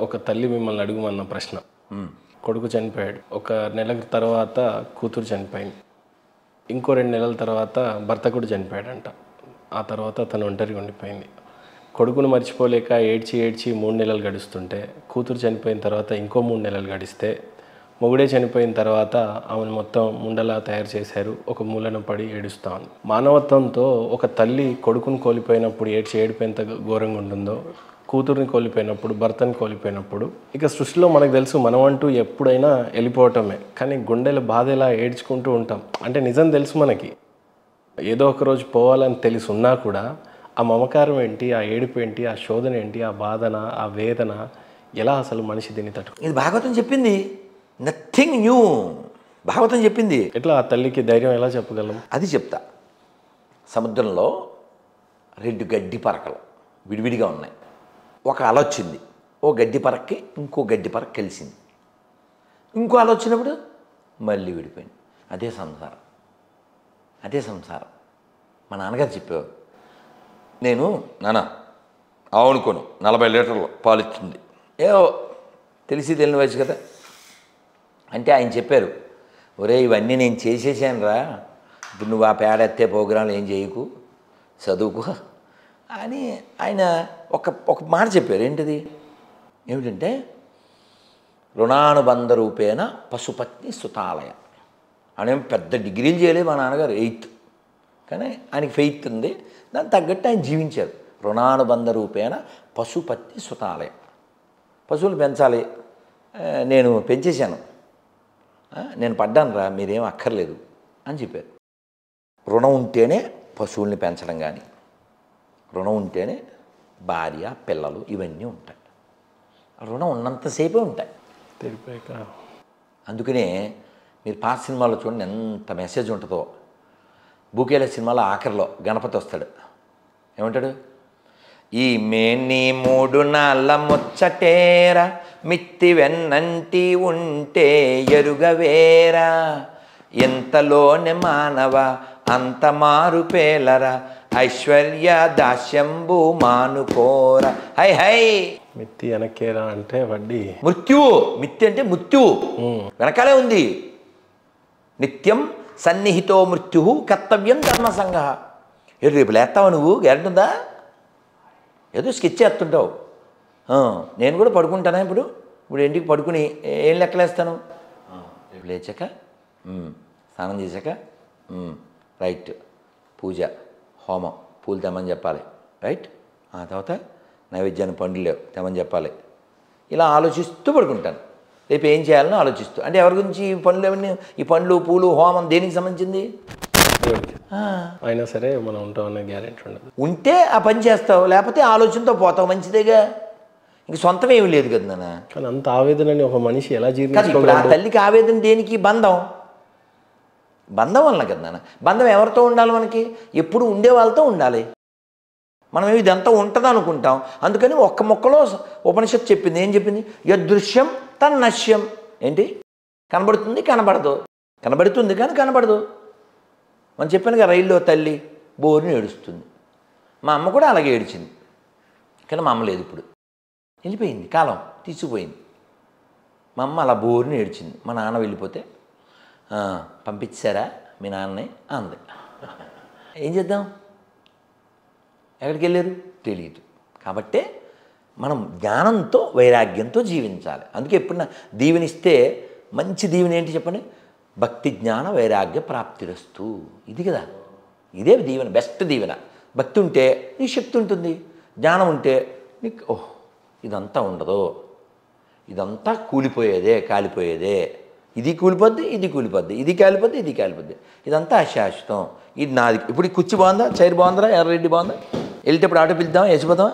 ఒక తల్లి మిమ్మల్ని అడుగుమన్న ప్రశ్న కొడుకు చనిపోయాడు ఒక నెల తర్వాత కూతురు చనిపోయింది ఇంకో రెండు నెలల తర్వాత భర్త కూడా చనిపోయాడంట ఆ తర్వాత తను ఒంటరిగా ఉండిపోయింది కొడుకును మర్చిపోలేక ఏడ్చి ఏడ్చి మూడు నెలలు గడుస్తుంటే కూతురు చనిపోయిన తర్వాత ఇంకో మూడు నెలలు గడిస్తే మొగుడే చనిపోయిన తర్వాత ఆమెను మొత్తం ముండలా తయారు చేశారు ఒక మూలన పడి ఏడుస్తా ఉంది మానవత్వంతో ఒక తల్లి కొడుకును కోల్పోయినప్పుడు ఏడ్చి ఏడుపు ఎంత ఘోరంగా ఉంటుందో కూతుర్ని కోల్పోయినప్పుడు భర్తని కోల్పోయినప్పుడు ఇక సృష్టిలో మనకు తెలుసు మనం అంటూ ఎప్పుడైనా వెళ్ళిపోవటమే కానీ గుండెల బాధ ఎలా ఏడ్చుకుంటూ ఉంటాం అంటే నిజం తెలుసు మనకి ఏదో ఒక రోజు పోవాలని తెలిసి ఉన్నా కూడా ఆ మమకారం ఏంటి ఆ ఏడుపు ఏంటి ఆ శోధన ఏంటి ఆ బాధన ఆ వేదన ఎలా అసలు మనిషి దీన్ని తట్టు ఇది భాగవతం చెప్పింది నథింగ్ న్యూ భాగవతం చెప్పింది ఎట్లా ఆ తల్లికి ధైర్యం ఎలా చెప్పగలం అది చెప్తా సముద్రంలో రెండు గడ్డి పరకలు విడివిడిగా ఉన్నాయి ఒక అల వచ్చింది ఓ గడ్డి పరక్కి ఇంకో గడ్డి పరక కలిసింది ఇంకో అల వచ్చినప్పుడు మళ్ళీ విడిపోయింది అదే సంసారం అదే సంసారం మా నాన్నగారు చెప్పేవారు నేను నాన్న అవునుకోను నలభై లీటర్లు పాలు ఇచ్చింది ఏ తెలిసి తెలియని వయసు కదా అంటే ఆయన చెప్పారు ఒరే ఇవన్నీ నేను చేసేసాను రా ఇప్పుడు నువ్వు ఆ పేడ ఎత్తే ప్రోగ్రాంలు ఏం చేయకు చదువుకో అని ఆయన ఒక ఒక మాట చెప్పారు ఏంటిది ఏమిటంటే రుణానుబంధ రూపేణ పశుపత్ని సుతాలయ ఆయన పెద్ద డిగ్రీలు చేయలేదు మా నాన్నగారు ఎయిత్ కానీ ఆయనకి ఫెయిత్ ఉంది దానికి తగ్గట్టు ఆయన జీవించారు రుణానుబంధ రూపేణ పశుపత్ని సుతాలయ పశువులు పెంచాలి ఆ, నేను పెంచేశాను ఆ, నేను పడ్డాను రా మీరేం అక్కర్లేదు అని చెప్పారు రుణం ఉంటేనే పశువుల్ని పెంచడం కానీ రుణం ఉంటేనే భార్య పిల్లలు ఇవన్నీ ఉంటాయి రుణం ఉన్నంతసేపే ఉంటాయి తెలిపాక అందుకనే మీరు పాత సినిమాలో చూడండి ఎంత మెసేజ్ ఉంటుందో బూకేల సినిమాలో ఆఖరిలో గణపతి వస్తాడు ఏమంటాడు ఈ మేని మూడు నాళ్ళ ముచ్చటేరా మిత్తి వెన్నంటి ఉంటే ఎరుగవేరా ఎంతలోనే మానవ అంత మారు పేలరా ఐశ్వర్య దాస్యంబు మానుకోరా హై హై మిత్తి వెనక్కేరా అంటే వడ్డీ మృత్యువు మిత్తి అంటే మృత్యువు వెనకాలే ఉంది నిత్యం సన్నిహితో మృత్యు కర్తవ్యం ధర్మసంగ ఏడు రేపు లేస్తావా నువ్వు గ్యారెంటీ ఉందా ఏదో స్కెచ్ చేస్తుంటావు ఆ, నేను కూడా పడుకుంటానా ఇప్పుడు ఇప్పుడు ఇంటికి పడుకుని ఏం లెక్కలేస్తాను ఆ, రేపు లేచాక ఉమ్, స్నానం చేశాక ఉమ్, రైట్ పూజ హోమం పూలు తెమ్మని చెప్పాలి రైట్ ఆ తర్వాత నైవేద్యాన్ని పండ్లు లేవు తెమ్మని చెప్పాలి ఇలా ఆలోచిస్తూ పడుకుంటాను రేపు ఏం చేయాలని ఆలోచిస్తూ అంటే ఎవరి గురించి ఈ పనులు ఎవరిని ఈ పండ్లు పూలు హోమం దేనికి సంబంధించింది దేవుడికి అయినా సరే మనం ఉంటామనే గ్యారెంటీ ఉండదు ఉంటే ఆ పని చేస్తావు లేకపోతే ఆలోచనతో పోతావు మంచిదేగా ఇంక సొంతం ఏమీ లేదు కదా నాన్న కానీ అంత ఆవేదనని ఒక మనిషి ఎలా కాదు ఇప్పుడు ఆ జీర్ణించుకోగలడు తల్లికి ఆవేదన దేనికి బంధం బంధం వలన కదా నాన్న బంధం ఎవరితో ఉండాలి మనకి ఎప్పుడు ఉండే వాళ్ళతో ఉండాలి మనం ఇదంతా ఉంటుంది అనుకుంటాం అందుకని ఒక్క మొక్కలో ఉపనిషత్తు చెప్పింది ఏం చెప్పింది యదృశ్యం తన్నశ్యం ఏంటి కనబడుతుంది కనబడదు కనబడుతుంది కానీ కనబడదు మనం చెప్పాను కదా రైల్లో తల్లి బోరుని ఏడుస్తుంది మా అమ్మ కూడా అలాగే ఏడిచింది కానీ మా అమ్మ లేదు ఇప్పుడు వెళ్ళిపోయింది కాలం తీసుకుపోయింది మా అమ్మ అలా బోరుని ఏడ్చింది మా నాన్న వెళ్ళిపోతే "ఆ, పంపించారా మీ నాన్నని అంది ఏం చేద్దాం ఎక్కడికి వెళ్ళారు తెలియదు కాబట్టే మనం జ్ఞానంతో వైరాగ్యంతో జీవించాలి అందుకే ఎప్పుడన్నా దీవెనిస్తే మంచి దీవెన ఏంటి చెప్పండి భక్తి జ్ఞాన వైరాగ్య ప్రాప్తిరస్తు ఇది కదా ఇదే దీవెన బెస్ట్ దీవెన భక్తి ఉంటే నీ శక్తి ఉంటుంది జ్ఞానం ఉంటే నీకు ఓహ్ ఇదంతా ఉండదు ఇదంతా కూలిపోయేదే కాలిపోయేదే ఇది కూలిపోద్ది ఇది కూలిపోద్ది ఇది కాలిపోద్ది ఇది కాలిపోద్ది ఇదంతా అశాశ్వతం ఇది నాది ఇప్పుడు ఈ కుర్చీ బాగుందా చైర్ బాగుందా ఎర్రరెడ్డి బాగుందా వెళ్ళేటప్పుడు ఆటో పిలుద్దాం వేసిపోదామా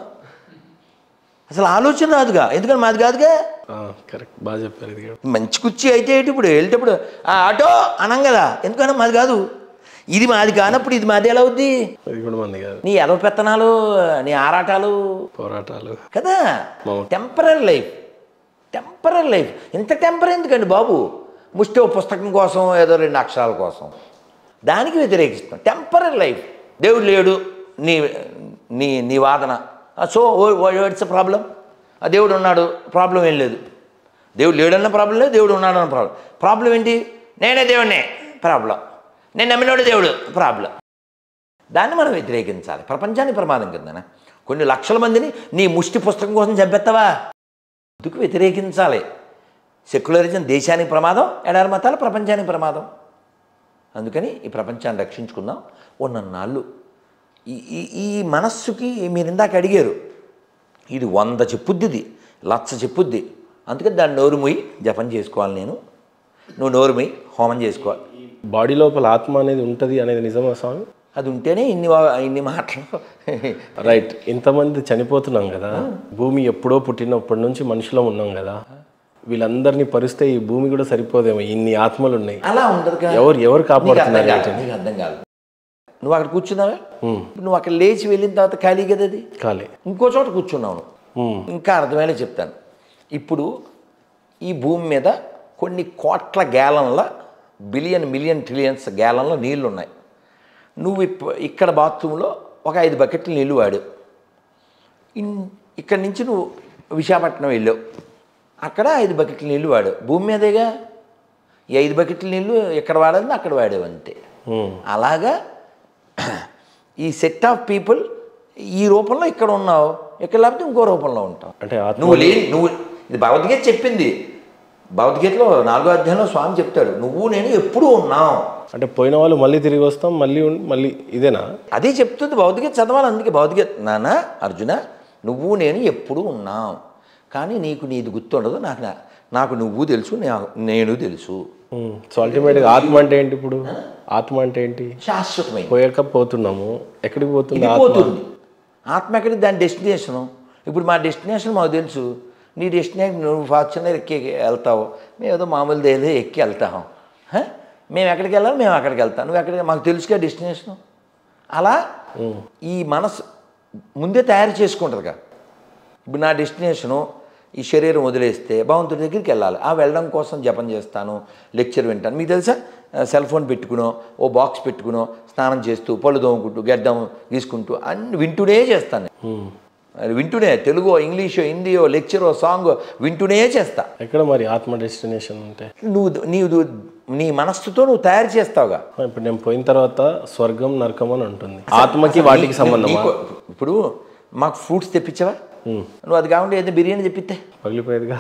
అసలు ఆలోచన రాదుగా ఎందుకని మాది కాదుగా కరెక్ట్ బాగా చెప్పారు ఇది కూడా. మంచి కుర్చీ అయితే ఏంటి ఇప్పుడు వెళ్ళేటప్పుడు ఆ ఆటో అనం కదా ఎందుకన్నా మాది కాదు ఇది మాది కానప్పుడు ఇది మాది ఎలా అవుద్ది ఇది కూడా మంది కాదు నీ ఎలవ పెత్తనాలు నీ ఆరాటాలు పోరాటాలు కదా అవును. టెంపరీ లైఫ్ టెంపరీ లైఫ్ ఇంత టెంపరీ ఎందుకండి బాబు ముష్టి ఓ పుస్తకం కోసం ఏదో రెండు అక్షరాల కోసం దానికి వ్యతిరేకిస్తాం టెంపరీ లైఫ్ దేవుడు లేడు నీ నీ నీ వాదన సో ఇట్స్ ప్రాబ్లం ఆ దేవుడు ఉన్నాడు ప్రాబ్లం ఏం లేదు దేవుడు లేడన్న ప్రాబ్లం లేదు దేవుడు ఉన్నాడు అన్న ప్రాబ్లం ప్రాబ్లం ఏంటి నేనే దేవుడినే ప్రాబ్లం నేను నమ్మినోడు దేవుడు ప్రాబ్లం దాన్ని మనం వ్యతిరేకించాలి ప్రపంచానికి ప్రమాదం కిందన కొన్ని లక్షల మందిని నీ ముష్టి పుస్తకం కోసం చంపెత్తావా ఎందుకు వ్యతిరేకించాలి సెక్యులరిజం దేశానికి ప్రమాదం ఎడారి మతాలు ప్రపంచానికి ప్రమాదం అందుకని ఈ ప్రపంచాన్ని రక్షించుకుందాం ఉన్నన్నాళ్ళు ఈ ఈ ఈ మనస్సుకి మీరు ఇందాక అడిగారు ఇది వంద చెప్పుద్ది లక్ష చెప్పుద్ది అందుకని దాన్ని నోరు మూయి జపం చేసుకోవాలి నేను నువ్వు నోరు మూయి హోమం చేసుకోవాలి బాడీ లోపల ఆత్మ అనేది ఉంటుంది అనేది నిజమా స్వామి అది ఉంటేనే ఇన్ని వా- ఇన్ని మాటలు రైట్ ఇంతమంది చనిపోతున్నాం కదా భూమి ఎప్పుడో పుట్టినప్పటి నుంచి మనుషులం ఉన్నాం కదా వీళ్ళందరినీ పరిస్తే ఈ భూమి కూడా సరిపోదేమో ఇన్ని ఆత్మలు ఉన్నాయి అలా ఉండదు కదా ఎవరు ఎవరు నీకు అర్థం కాపాడుతున్నారు కాదు, వీటిని? నీకు అర్థం కాదు నువ్వు అక్కడ కూర్చున్నావా ఉమ్, ఇప్పుడు నువ్వు అక్కడ లేచి వెళ్ళిన తర్వాత ఖాళీ కదా అది ఖాళీ ఇంకో చోట కూర్చున్నావు నువ్వు. ఉమ్, ఇంకా అర్థమయ్యేలా చెప్తాను ఇప్పుడు ఈ భూమి మీద కొన్ని కోట్ల గ్యాలన్ల బిలియన్ మిలియన్ ట్రిలియన్స్ గ్యాలన్ల నీళ్లు ఉన్నాయి నువ్వు ఇప్ప- ఇక్కడ బాత్రూంలో ఒక ఐదు బకెట్లు నీళ్లు వాడావు ఇన్ ఇక్కడి నుంచి నువ్వు విశాఖపట్నం వెళ్ళావు అక్కడ ఐదు బకెట్ల నీళ్లు వాడావు భూమి మీదేగా ఈ ఐదు బకెట్ల నీళ్లు ఎక్కడ వాడాలి అక్కడ వాడావు అంతే ఉమ్, అలాగా ఈ సెట్ ఆఫ్ పీపుల్ ఈ రూపంలో ఇక్కడ ఉన్నావు ఇక్కడ లేకపోతే ఇంకో రూపంలో ఉంటావు అంటే ఆత్మ నువ్వు లే నువ్వు ఇది భగవద్గీత చెప్పింది భగవద్గీతలో నాలుగో అధ్యాయంలో స్వామి చెప్తాడు నువ్వు నేను ఎప్పుడూ ఉన్నావు అంటే పోయిన వాళ్ళు మళ్ళీ తిరిగి వస్తాం మళ్ళీ ఉన్- మళ్ళీ ఇదేనా అదే చెప్తుంది భగవద్గీత చదవాలి అందుకే భగవద్గీత నాన్న అర్జున నువ్వు నేను ఎప్పుడూ ఉన్నాం కానీ నీకు నీది గుర్తుండదు నాకు నా- నాకు నువ్వు తెలుసు నా- నేను తెలుసు ఉమ్, సో అల్టిమేట్గా ఆత్మ అంటే ఏంటి ఇప్పుడు ఆత్మ అంటే ఏంటి శాశ్వతమైన పోయాక పోతున్నాము ఎక్కడికి పోతుంది ఇది ఆత్మ పోతుంది ఆత్మ ఎక్కడికి దాని డెస్టినేషను ఇప్పుడు మా డెస్టినేషన్ మాకు తెలుసు నీ డెస్టినేషన్ నువ్వు ఫార్చునర్ ఎక్కి వెళ్తావు మేము ఏదో మామూలు ఏదో ఎక్కి వెళ్తాం హ? మేము ఎక్కడికి వెళ్ళాలి మేము అక్కడికి వెళ్తాం నువ్వు ఎక్కడికి మాకు తెలుసుగా డెస్టినేషను అలా ఈ మనసు ముందే తయారు చేసుకుంటుందిగా ఇప్పుడు నా డెస్టినేషను ఈ శరీరం వదిలేస్తే భగవంతుడి దగ్గరికి వెళ్ళాలి ఆ వెళ్ళడం కోసం జపం చేస్తాను లెక్చర్ వింటాను మీకు తెలుసా సెల్ ఫోన్ పెట్టుకునో ఓ బాక్స్ పెట్టుకునో స్నానం చేస్తూ పళ్ళు తోముకుంటూ గడ్డం గీసుకుంటూ అన్ని వింటూనే చేస్తాను నేను. ఉమ్, అది వింటూనే తెలుగో ఇంగ్లీషో హిందీయో లెక్చరో సాంగ్ వింటూనే చేస్తా ఎక్కడ మరి ఆత్మ డెస్టినేషన్ అంటే నువ్వు నీవు నీ మనస్సుతో నువ్వు తయారు చేస్తావుగా ఇప్పుడు నేను పోయిన తర్వాత స్వర్గం నరకం అని ఉంటుంది ఆత్మకి వాటికి సంబంధమా నీకు- ఇప్పుడు మాకు ఫ్రూట్స్ తెప్పించావా ఉమ్, నువ్వు అది కాకుండా ఏదో బిర్యానీ తెప్పిస్తే పగిలిపోయేదిగా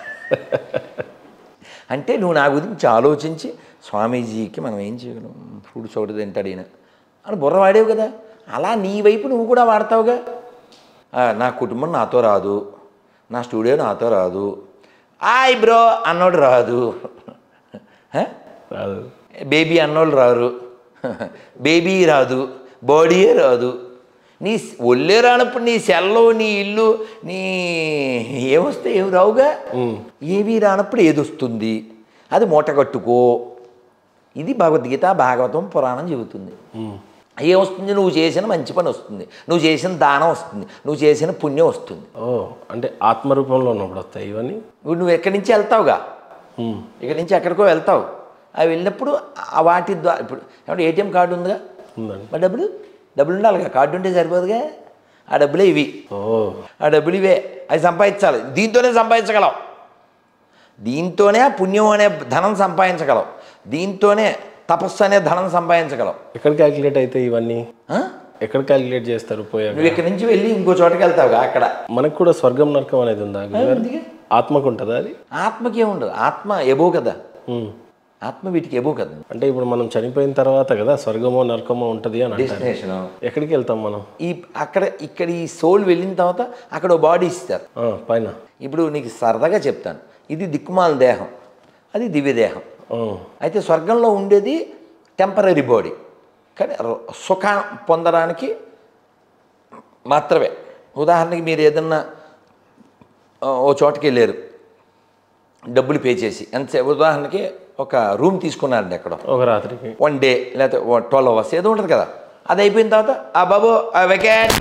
అంటే నువ్వు నా గురించి ఆలోచించి స్వామీజీకి మనం ఏం చేయగలం ఫ్రూట్స్ ఒకటి తింటాడు ఈయన అని బుర్ర వాడేవు కదా అలా నీ వైపు నువ్వు కూడా వాడతావుగా ఆ, నా కుటుంబం నాతో రాదు నా స్టూడియో నాతో రాదు ఆయ్ బ్రో అన్నోడు రాదు హ? రాదు బేబీ అన్నోళ్ళు రారు బేబీ రాదు బాడీయే రాదు నీ ఒళ్ళే రానప్పుడు నీ సెల్లో నీ ఇల్లు నీ ఏమొస్తే ఏమి రావుగా ఉమ్, ఏమీ రానప్పుడు ఏది వస్తుంది అది మూట కట్టుకో ఇది భగవద్గీత భాగవతం పురాణం చెబుతుంది ఉమ్, ఏమొస్తుంది నువ్వు చేసిన మంచి పని వస్తుంది నువ్వు చేసిన దానం వస్తుంది నువ్వు చేసిన పుణ్యం వస్తుంది ఓ అంటే ఆత్మ రూపంలో ఉన్నప్పుడు వస్తాయి ఇవన్నీ ఇప్పుడు నువ్వు ఎక్కడి నుంచి వెళ్తావుగా ఉమ్, ఇక్కడి నుంచి ఎక్కడికో వెళ్తావు అవి వెళ్ళినప్పుడు ఆ వాటి ద్వారా ఇప్పుడు ఏమంటే ఏటీఎం కార్డు ఉందిగా ఉందండి మరి డబ్బులు డబ్బులు ఉండాలిగా కార్డు ఉంటే సరిపోదుగా ఆ డబ్బులే ఇవి ఓ ఆ డబ్బులు ఇవే అవి సంపాదించాలి దీంతోనే సంపాదించగలం దీంతోనే పుణ్యం అనే ధనం సంపాదించగలం దీంతోనే తపస్సు అనే ధనం సంపాదించగలం ఎక్కడ క్యాలిక్యులేట్ అయితే ఇవన్నీ ఆ? ఎక్కడ క్యాలిక్యులేట్ చేస్తారు పోయాక నువ్వు ఇక్కడి నుంచి వెళ్ళి ఇంకో చోటకి వెళ్తావుగా అక్కడ మనకు కూడా స్వర్గం నరకం అనేది ఉందా గురుగారు? ఉందిగా. ఆత్మకు ఉంటుందా అది ఆత్మకి ఏముండదు ఆత్మ ఎబో కదా ఉమ్. ఆత్మ వీటికి ఎబో కదా అంటే ఇప్పుడు మనం చనిపోయిన తర్వాత కదా స్వర్గమో నరకమో ఉంటుంది అని అంటారు డెస్టినేషన్ ఎక్కడికి వెళ్తాం మనం ఈ అక్కడ ఇక్కడ ఈ సోల్ వెళ్ళిన తర్వాత అక్కడ ఓ బాడీ ఇస్తారు ఆ, పైన ఇప్పుడు నీకు సరదాగా చెప్తాను ఇది దిక్కుమాల దేహం అది దివ్య దేహం ఆ, అయితే స్వర్గంలో ఉండేది టెంపరీ బాడీ కానీ ర- సుఖం పొందడానికి మాత్రమే ఉదాహరణకి మీరు ఏదన్నా ఆ, ఓ చోటకి వెళ్ళారు డబ్బులు పే చేసి ఎంత ఉదాహరణకి ఒక రూమ్ తీసుకున్నారండి ఎక్కడో ఒక రాత్రికి వన్ డే లేకపోతే ట్వెల్వ్ అవర్స్ ఏదో ఉంటుంది కదా అది అయిపోయిన తర్వాత ఆ బాబు ఆ వెకెట్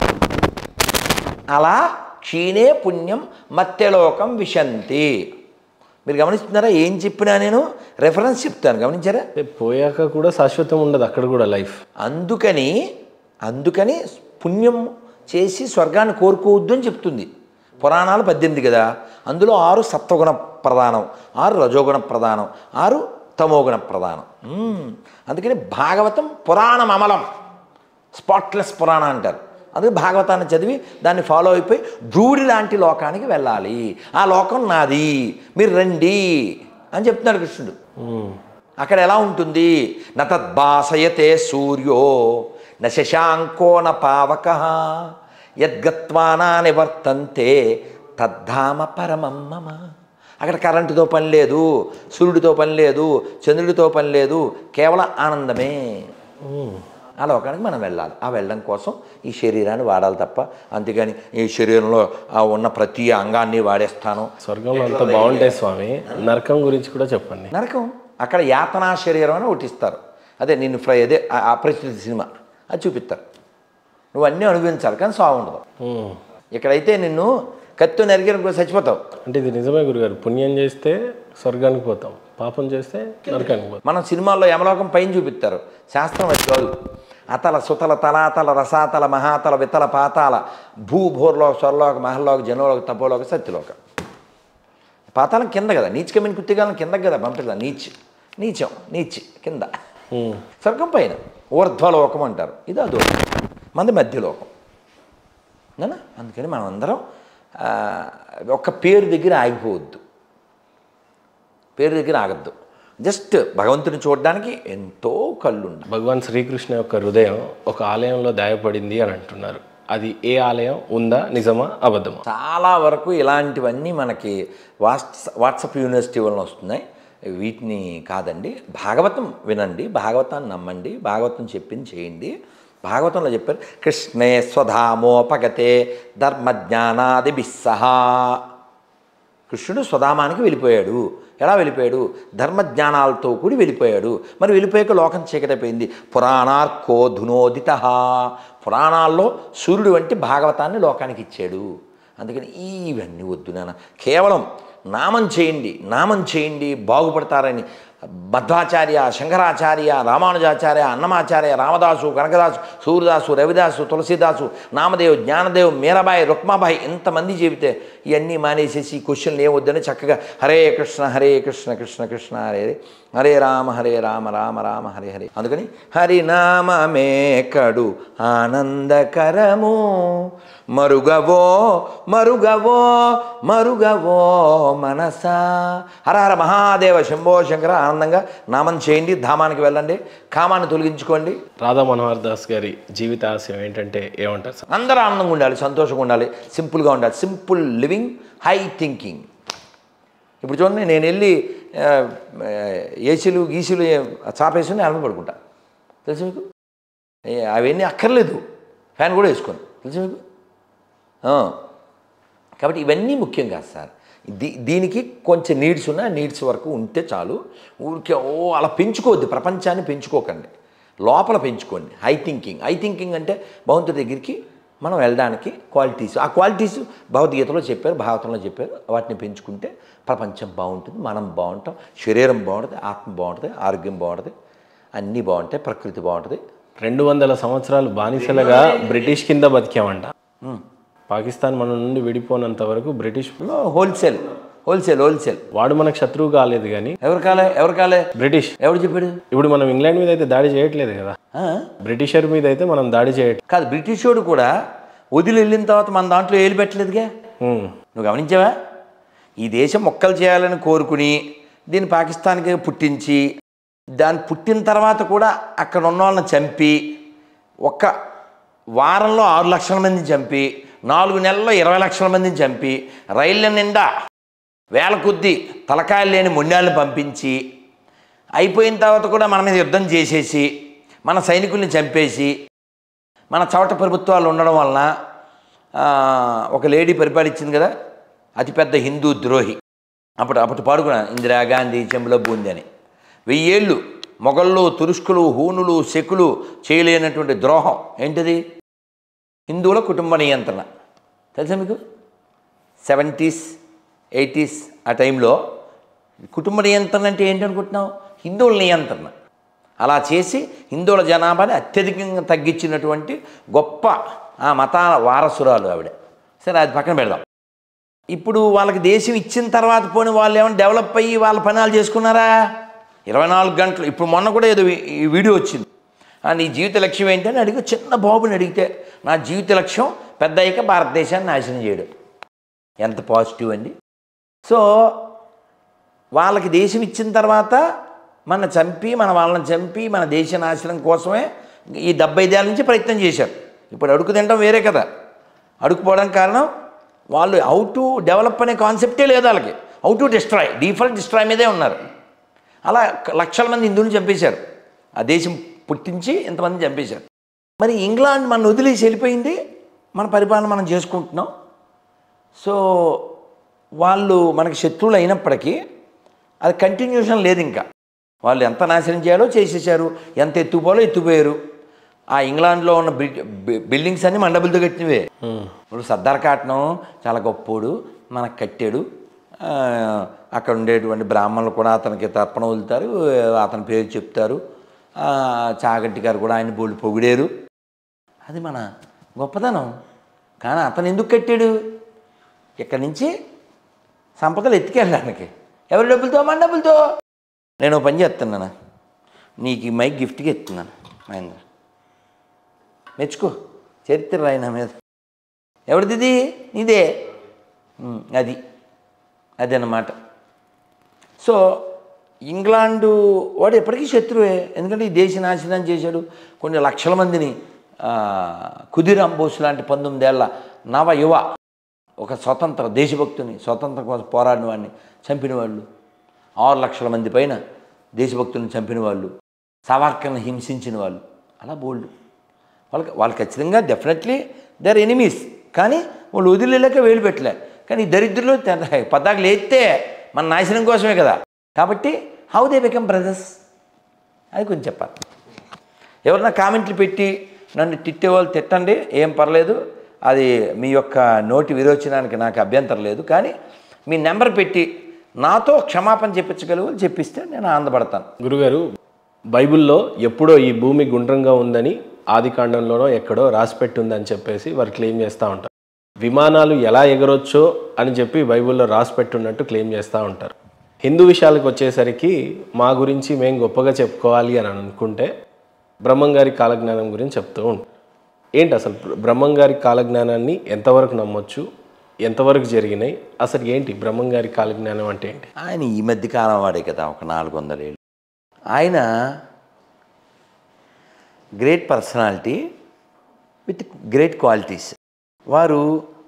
అలా క్షీణే పుణ్యం మత్యలోకం విశంతి మీరు గమనిస్తున్నారా ఏం చెప్పినా నేను రెఫరెన్స్ చెప్తాను గమనించారా అంటే పోయాక కూడా శాశ్వతం ఉండదు అక్కడ కూడా లైఫ్ అందుకని అందుకని పుణ్యం చేసి స్వర్గాన్ని కోరుకోవద్దు అని చెప్తుంది పురాణాలు పద్దెనిమిది కదా అందులో ఆరు సత్వగుణ ప్రధానం ఆరు రజోగుణ ప్రధానం ఆరు తమోగుణ ప్రధానం మ్మ్. అందుకని భాగవతం పురాణం అమలం స్పాట్లెస్ పురాణ అంటారు అందుకే భాగవతాన్ని చదివి దాన్ని ఫాలో అయిపోయి ధ్రువుడి లాంటి లోకానికి వెళ్ళాలి ఆ లోకం నాది మీరు రండి అని చెప్తున్నాడు కృష్ణుడు ఉమ్. అక్కడ ఎలా ఉంటుంది నతద్భాసయతే సూర్యో న శశాంకో న పావక యద్గత్వానా నివర్తంతే తద్ధామ పరమం మమ అక్కడ కరెంటుతో పని లేదు సూర్యుడితో పని లేదు చంద్రుడితో పని లేదు కేవలం ఆనందమే ఉమ్. ఆ లోకానికి మనం వెళ్ళాలి ఆ వెళ్ళడం కోసం ఈ శరీరాన్ని వాడాలి తప్ప అంతేగాని ఈ శరీరంలో ఆ ఉన్న ప్రతి అంగాన్ని వాడేస్తాను స్వర్గంలో అంతా బాగుంటాయి స్వామి నరకం గురించి కూడా చెప్పండి నరకం అక్కడ యాతనా శరీరం అని ఒకటి ఇస్తారు అదే నిన్ను ఫ్రై అదే ఆ- ఆ పరిస్థితి సినిమా అది చూపిస్తారు నువ్వు అన్నీ అనుభవించాలి కానీ సాగు ఉండదు ఉమ్. ఇక్కడైతే నిన్ను కత్తి నరిగిన చచ్చిపోతావు అంటే ఇది నిజమే గురుగారు పుణ్యం చేస్తే స్వర్గానికి పోతాం పాపం చేస్తే నరకానికి పోతాం మనం సినిమాల్లో యమలోకం పైన చూపిస్తారు శాస్త్రం అది కాదు అతల సుతల తలాతల రసాతల మహాతల వితల పాతాల భూభూర్లోక స్వర్లోక మహల్లోక జనలోక తపోలోక సత్యలోక పాతాళం కింద కదా నీచ్ కమిని కుత్తిగాలం కింద కదా పంపిదా నీచ్ నీచం నీచ్ కింద ఉమ్. స్వర్గం పైన ఊర్ధ్వలోకం అంటారు ఇది అదో మంది మధ్యలోకం నానా అందుకని మనం అందరం ఆ, ఒక్క పేరు దగ్గర ఆగిపోవద్దు పేరు దగ్గర ఆగద్దు జస్ట్ భగవంతుని చూడడానికి ఎంతో కళ్ళు ఉండాలి భగవాన్ శ్రీకృష్ణ యొక్క హృదయం ఒక ఆలయంలో దాయపడింది అని అంటున్నారు అది ఏ ఆలయం ఉందా నిజమా అబద్ధమా చాలా వరకు ఇలాంటివన్నీ మనకి వాట్స్ వాట్సప్ యూనివర్సిటీ వలన వస్తున్నాయి వీటిని కాదండి భాగవతం వినండి భాగవతాన్ని నమ్మండి భాగవతం చెప్పింది చేయండి భాగవతంలో చెప్పారు కృష్ణే స్వధామోపగతే ధర్మజ్ఞానాది బిస్సహా కృష్ణుడు స్వధామానికి వెళ్ళిపోయాడు ఎలా వెళ్ళిపోయాడు ధర్మజ్ఞానాలతో కూడి వెళ్ళిపోయాడు మరి వెళ్ళిపోయాక లోకం చీకటైపోయింది పురాణార్కో ధునోదిత పురాణాల్లో సూర్యుడు వంటి భాగవతాన్ని లోకానికి ఇచ్చాడు అందుకని ఇవన్నీ వద్దు నాన్న కేవలం నామం చేయండి నామం చేయండి బాగుపడతారని మధ్వాచార్య శంకరాచార్య రామానుజాచార్య అన్నమాచార్య రామదాసు కనకదాసు సూర్యదాసు రవిదాసు తులసీదాసు నామదేవ్ జ్ఞానదేవ్ మీరాబాయి రుక్మాబాయి ఎంతమంది చెబితే ఇవన్నీ మానేసేసి క్వశ్చన్లు ఏమొద్దని చక్కగా హరే కృష్ణ హరే కృష్ణ కృష్ణ కృష్ణ హరే హరే హరే రామ హరే రామ రామ రామ హరే హరే అందుకని హరినామమే కడు ఆనందకరము మరుగవో మరుగవో మరుగవో మనసా హర హర మహాదేవ శంభో శంకర ఆనందంగా నామం చేయండి ధామానికి వెళ్ళండి కామాన్ని తొలగించుకోండి రాధా మనోహర్ దాస్ గారి జీవిత ఆశయం ఏంటంటే ఏమంటారు సార్ అందరూ ఆనందంగా ఉండాలి సంతోషంగా ఉండాలి సింపుల్గా ఉండాలి సింపుల్ లివింగ్ హై థింకింగ్ ఇప్పుడు చూడండి నేను వెళ్ళి ఆ, ఆ, ఏసీలు గీసీలు చాపేసుకుని అలమ పడుకుంటా తెలుసు మీకు ఏ, అవన్నీ అక్కర్లేదు ఫ్యాన్ కూడా వేసుకోను తెలుసు మీకు ఆ. కాబట్టి ఇవన్నీ ముఖ్యం కాదు సార్ దీ దీనికి కొంచెం నీడ్స్ ఉన్న నీడ్స్ వరకు ఉంటే చాలు ఊరికే ఓ అలా పెంచుకోవద్దు ప్రపంచాన్ని పెంచుకోకండి లోపల పెంచుకోండి హై థింకింగ్ హై థింకింగ్ అంటే భగవంతుడి దగ్గరికి మనం వెళ్ళడానికి క్వాలిటీస్ ఆ క్వాలిటీస్ భగవద్గీతలో చెప్పారు భాగవతంలో చెప్పారు వాటిని పెంచుకుంటే ప్రపంచం బాగుంటుంది మనం బాగుంటాం శరీరం బాగుంటుంది ఆత్మ బాగుంటుంది ఆరోగ్యం బాగుంటుంది అన్నీ బాగుంటాయి ప్రకృతి బాగుంటుంది రెండు వందల సంవత్సరాలు బానిసలుగా బ్రిటిష్ కింద బతికామంట పాకిస్తాన్ మన నుండి విడిపోనంత వరకు బ్రిటిష్ హోల్సేల్ హోల్సేల్ హోల్సేల్ వాడు మనకు శత్రువు కాలేదు కానీ ఎవరు కాలే ఎవరు కాలే బ్రిటిష్ ఎవరు చెప్పాడు ఇప్పుడు మనం ఇంగ్లాండ్ మీద అయితే దాడి చేయట్లేదు కదా ఆ? బ్రిటిషర్ మీద అయితే మనం దాడి చేయట్లేదు కాదు బ్రిటిషోడు కూడా వదిలి వెళ్ళిన తర్వాత మన దాంట్లో ఏలు పెట్టలేదుగా ఉమ్. నువ్వు గమనించావా ఈ దేశం మొక్కలు చేయాలని కోరుకుని దీన్ని పాకిస్తాన్కి పుట్టించి దాన్ని పుట్టిన తర్వాత కూడా అక్కడ ఉన్న వాళ్ళని చంపి ఒక్క వారంలో ఆరు లక్షల మందిని చంపి నాలుగు నెలల్లో ఇరవై లక్షల మందిని చంపి రైళ్ళ నిండా వేల కొద్దీ తలకాయలు లేని మొండాలను పంపించి అయిపోయిన తర్వాత కూడా మన మీద యుద్ధం చేసేసి మన సైనికుల్ని చంపేసి మన చవట ప్రభుత్వాలు ఉండడం వలన ఆ, ఒక లేడీ పరిపాలించింది కదా అతిపెద్ద హిందూ ద్రోహి అప్పుడు అప్పుడు పాడుకున్నాను ఇందిరాగాంధీ చెంబులో బూంది అని వెయ్యేళ్ళు మొఘళ్ళు తురుష్కులు హూనులు శకులు చేయలేనటువంటి ద్రోహం ఏంటిది హిందువుల కుటుంబ నియంత్రణ తెలుసా మీకు సెవెంటీస్ ఎయిటీస్ ఆ టైంలో కుటుంబ నియంత్రణ అంటే ఏంటనుకుంటున్నావు హిందువుల నియంత్రణ అలా చేసి హిందువుల జనాభాని అత్యధికంగా తగ్గించినటువంటి గొప్ప ఆ మతాల వారసురాలు ఆవిడ సరే అది పక్కన పెడదాం ఇప్పుడు వాళ్ళకి దేశం ఇచ్చిన తర్వాత పోని వాళ్ళు ఏమైనా డెవలప్ అయ్యి వాళ్ళ పనాలు చేసుకున్నారా ఇరవై నాలుగు గంటలు ఇప్పుడు మొన్న కూడా ఏదో ఈ- ఈ వీడియో వచ్చింది ఆ, నీ జీవిత లక్ష్యం ఏంటి అని అడిగి చిన్న బాబుని అడిగితే నా జీవిత లక్ష్యం పెద్ద అయ్యాక భారతదేశాన్ని నాశనం చేయడం ఎంత పాజిటివ్ అండి సో వాళ్ళకి దేశం ఇచ్చిన తర్వాత మన చంపి మన వాళ్ళని చంపి మన దేశ నాశనం కోసమే ఈ డెబ్బై ఐదేళ్ళ నుంచి ప్రయత్నం చేశారు ఇప్పుడు అడుగు తినడం వేరే కదా అడుగుపోవడానికి కారణం వాళ్ళు హౌ టు డెవలప్ అనే కాన్సెప్టే లేదు వాళ్ళకి how to destroy default destroy మీదే ఉన్నారు అలా లక్షల మంది హిందువులు చంపేశారు ఆ దేశం పుట్టించి ఇంతమంది చంపేశారు మరి ఇంగ్లాండ్ మన వదిలేసి వెళ్ళిపోయింది మన పరిపాలన మనం చేసుకుంటున్నాం సో వాళ్ళు మనకి శత్రువులు అయినప్పటికీ అది కంటిన్యూషన్ లేదు ఇంకా వాళ్ళు ఎంత నాశనం చేయాలో చేసేసారు ఎంత ఎత్తుపోలో ఎత్తుపోయారు ఆ ఇంగ్లాండ్లో ఉన్న బి- బి- బిల్డింగ్స్ అన్నీ మండబులతో కట్టినవే ఇప్పుడు సర్దార్ కాటనం చాలా గొప్పోడు మనకు కట్టాడు ఆ, అక్కడ ఉండేటువంటి బ్రాహ్మణులు కూడా అతనికి తర్పణ వదులుతారు అతని పేరు చెప్తారు ఆ, చాగంటి గారు కూడా ఆయన బోళ్ళు పొగిడారు అది మన గొప్పదనం కానీ అతను ఎందుకు కట్టాడు ఇక్కడి నుంచి సంపదలు ఎత్తుకెళ్ళడానికి ఎవరి డబ్బులతో మన డబ్బులతో నేను ఓ పని చేస్తున్నాను నీకు ఈ మైక్ గిఫ్ట్గా ఇస్తున్నాను మహేంద్ర మెచ్చుకో చరిత్ర రాయి నా మీద ఎవరిది నీదే ఉమ్, అది అదన్నమాట సో ఇంగ్లాండు వాడు ఎప్పటికీ శత్రువే ఎందుకంటే ఈ దేశ నాశనం చేశాడు కొన్ని లక్షల మందిని ఆ, కుదిరాం బోస్ లాంటి పంతొమ్మిదేళ్ల నవ యువ ఒక స్వతంత్ర దేశభక్తుని స్వతంత్ర కోసం పోరాడిన వాడిని చంపిన వాళ్ళు ఆరు లక్షల మంది పైన దేశభక్తులను చంపిన వాళ్ళు సవార్కర్ని హింసించిన వాళ్ళు అలా బోల్డ్ వాళ్ళకి వాళ్ళు ఖచ్చితంగా డెఫినెట్లీ దర్ ఎనిమీస్ కానీ వాళ్ళు వదిలేలేక వేలు పెట్టలే కానీ ఈ దరిద్రులు తె- పద్దాకు లేస్తే మన నాశనం కోసమే కదా కాబట్టి హౌ దే బికమ్ బ్రదర్స్ అది కొంచెం చెప్పాలి ఎవరన్నా కామెంట్లు పెట్టి నన్ను తిట్టే వాళ్ళు తిట్టండి ఏం పర్లేదు అది మీ యొక్క నోటి విరోచనానికి నాకు అభ్యంతరం లేదు కానీ మీ నెంబర్ పెట్టి నాతో క్షమాపణ చెప్పించగలుగు చెప్పిస్తే నేను ఆనందపడతాను గురుగారు బైబిల్లో ఎప్పుడో ఈ భూమి గుండ్రంగా ఉందని ఆది కాండంలోనో ఎక్కడో రాసిపెట్టి ఉందని చెప్పేసి వారు క్లెయిమ్ చేస్తూ ఉంటారు విమానాలు ఎలా ఎగరొచ్చో అని చెప్పి బైబిల్లో రాసిపెట్టి ఉన్నట్టు క్లెయిమ్ చేస్తూ ఉంటారు హిందూ విషయాలకు వచ్చేసరికి మా గురించి మేము గొప్పగా చెప్పుకోవాలి అని అనుకుంటే బ్రహ్మం గారి కాలజ్ఞానం గురించి చెప్తూ ఉంటాం ఏంటి అసలు బ్ర- బ్రహ్మం గారి కాలజ్ఞానాన్ని ఎంతవరకు నమ్మొచ్చు ఎంతవరకు జరిగినాయి అసలు ఏంటి బ్రహ్మం గారి కాలజ్ఞానం అంటే ఏంటి ఆయన ఈ మధ్య కాలం వాడే కదా ఒక నాలుగు వందల ఏళ్ళు ఆయన great personality with great qualities వారు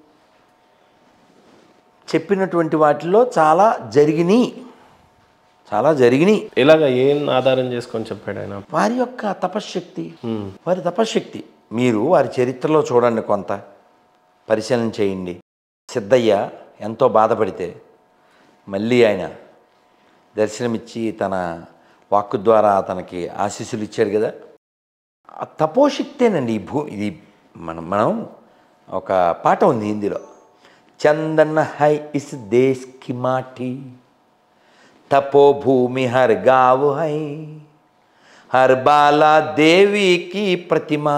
చెప్పినటువంటి వాటిలో చాలా జరిగినాయి చాలా జరిగినాయి ఇలాగ ఏం ఆధారం చేసుకొని చెప్పాడు ఆయన వారి యొక్క తపశ్శక్తి వారి తపశ్శక్తి మీరు వారి చరిత్రలో చూడండి కొంత పరిశీలన చేయండి సిద్ధయ్య ఎంతో బాధపడితే మళ్ళీ ఆయన దర్శనమిచ్చి తన వాక్కు ద్వారా అతనికి ఆశీస్సులు ఇచ్చాడు కదా ఆ తపోశక్తేనండి ఈ భూ ఇది మనం మనం ఒక పాట ఉంది హిందీలో చందన్ హై ఇస్ దేశ్ కి మాటి तपोभूमि हर गाँव है हर बाला देवी की प्रतिमा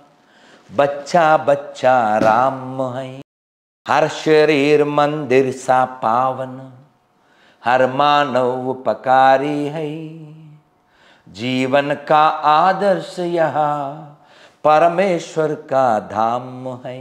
बच्चा बच्चा राम है हर शरीर मंदिर सा पावन हर मानव उपकारी है जीवन का आदर्श यहाँ परमेश्वर का धाम है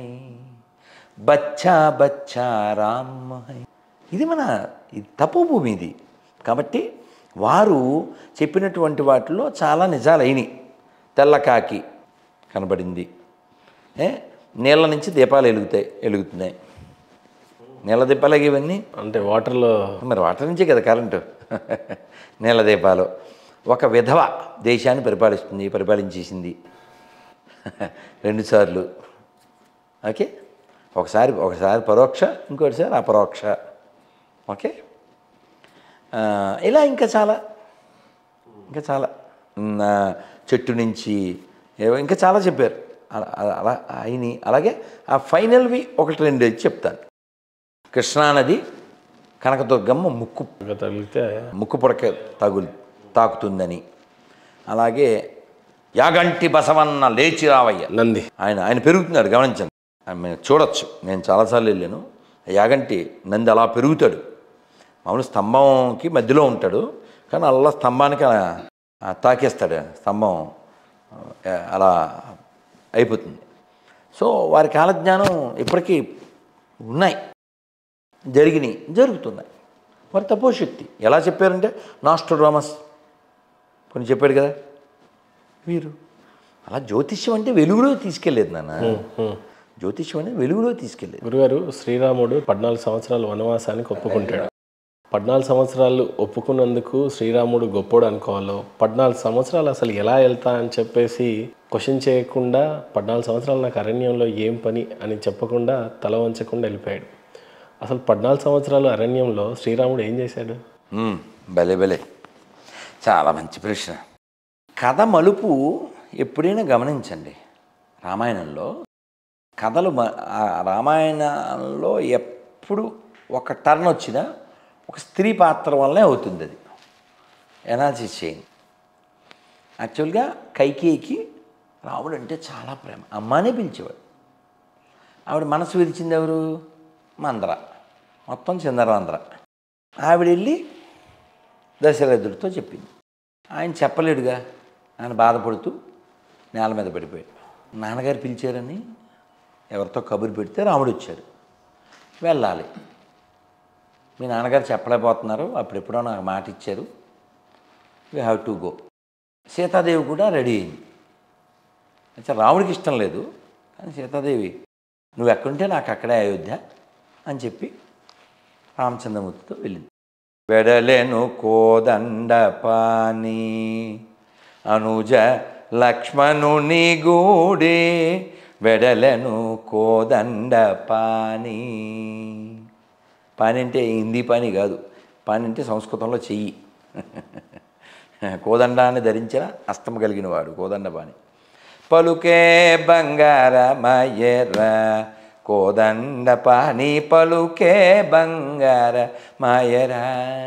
बच्चा बच्चा राम है ఇది మన ఇది తపోభూమి ఇది కాబట్టి వారు చెప్పినటువంటి వాటిలో చాలా నిజాలు అయినాయి తెల్లకాకి కనబడింది ఏ నీళ్ళ నుంచి దీపాలు వెలుగుతాయి వెలుగుతున్నాయి నీళ్ళ దీపాలు ఇవన్నీ అంటే వాటర్లో మరి వాటర్ నుంచే కదా కరెంటు నీళ్ళ దీపాలు ఒక విధవ దేశాన్ని పరిపాలిస్తుంది పరిపాలించేసింది రెండుసార్లు ఓకే ఒకసారి ఒకసారి పరోక్ష ఇంకోటిసారి అపరోక్ష ఓకే ఆ, ఇలా ఇంకా చాలా ఇంకా చాలా ఉమ్, ఆ, చెట్టు నుంచి ఏవో ఇంకా చాలా చెప్పారు అలా అలా- అలా అయిన అలాగే ఆ ఫైనల్వి ఒకటి రెండు అయితే చెప్తాను కృష్ణానది కనకదుర్గమ్మ ముక్కు తగిలితే ముక్కు పుడక తగులు తాకుతుందని అలాగే యాగంటి బసవన్న లేచి రావయ్య నంది ఆయన ఆయన పెరుగుతున్నాడు గమనించండి ఆయన మీరు చూడొచ్చు నేను చాలాసార్లు వెళ్ళాను యాగంటి నంది అలా పెరుగుతాడు మామూలు స్తంభంకి మధ్యలో ఉంటాడు కానీ అలా స్తంభానికి అలా, ఆ, తాకేస్తాడు స్తంభం ఆ, అలా అయిపోతుంది సో వారి కాలజ్ఞానం ఇప్పటికీ ఉన్నాయి జరిగినాయి జరుగుతున్నాయి వారి తపోశక్తి ఎలా చెప్పారంటే నాస్ట్రోడ్రామస్ కొన్ని చెప్పాడు కదా వీరు అలా జ్యోతిష్యం అంటే వెలుగులో తీసుకెళ్ళేది నాన్న జ్యోతిష్యం అనేది వెలుగులో తీసుకెళ్ళేది గురుగారు శ్రీరాముడు పద్నాలుగు సంవత్సరాలు వనవాసానికి ఒప్పుకుంటాడు పద్నాలుగు సంవత్సరాలు ఒప్పుకున్నందుకు శ్రీరాముడు గొప్పోడు అనుకోవాలో పద్నాలుగు సంవత్సరాలు అసలు ఎలా వెళ్తా అని చెప్పేసి క్వశ్చన్ చేయకుండా పద్నాలుగు సంవత్సరాలు నాకు అరణ్యంలో ఏం పని అని చెప్పకుండా తల వంచకుండా వెళ్ళిపోయాడు అసలు పద్నాలుగు సంవత్సరాలు అరణ్యంలో శ్రీరాముడు ఏం చేశాడు మ్మ్, భలే భలే చాలా మంచి ప్రశ్న కథ మలుపు ఎప్పుడైనా గమనించండి రామాయణంలో కథలు మ- ఆ రామాయణంలో ఎప్పుడు ఒక టర్న్ వచ్చినా ఒక స్త్రీ పాత్ర వల్లనే అవుతుంది అది ఎనాలిసిస్ చేయండి యాక్చువల్గా కైకేయికి రాముడు అంటే చాలా ప్రేమ అమ్మానే పిలిచేవాడు ఆవిడ మనసు విరిచింది ఎవరు మందర మొత్తం చిందరాంధ్ర ఆవిడ వెళ్ళి దశరథుడితో చెప్పింది ఆయన చెప్పలేడుగా ఆయన బాధపడుతూ నేల మీద పడిపోయాడు నాన్నగారు పిలిచారని ఎవరితో కబురు పెడితే రాముడు వచ్చాడు వెళ్ళాలి మీ నాన్నగారు చెప్పలేకపోతున్నారు అప్పుడెప్పుడో నాకు మాట ఇచ్చారు we have to go Sita Devi కూడా రెడీ అయింది అయితే రాముడికి ఇష్టం లేదు కానీ సీతాదేవి నువ్వు ఎక్కడుంటే నాకు అక్కడే అయోధ్య అని చెప్పి రామచంద్రమూర్తితో వెళ్ళింది వెడలెను కోదండ పాని అనుజ లక్ష్మణుని గూడే వెడలెను కోదండ పాని పాని అంటే హిందీ పాని కాదు పాని అంటే సంస్కృతంలో చెయ్యి కోదండాన్ని ధరించిన అస్తం కలిగిన వాడు కోదండ పాని పలుకే బంగారమయ్యర కోదండ పాని పలుకే బంగార మాయరా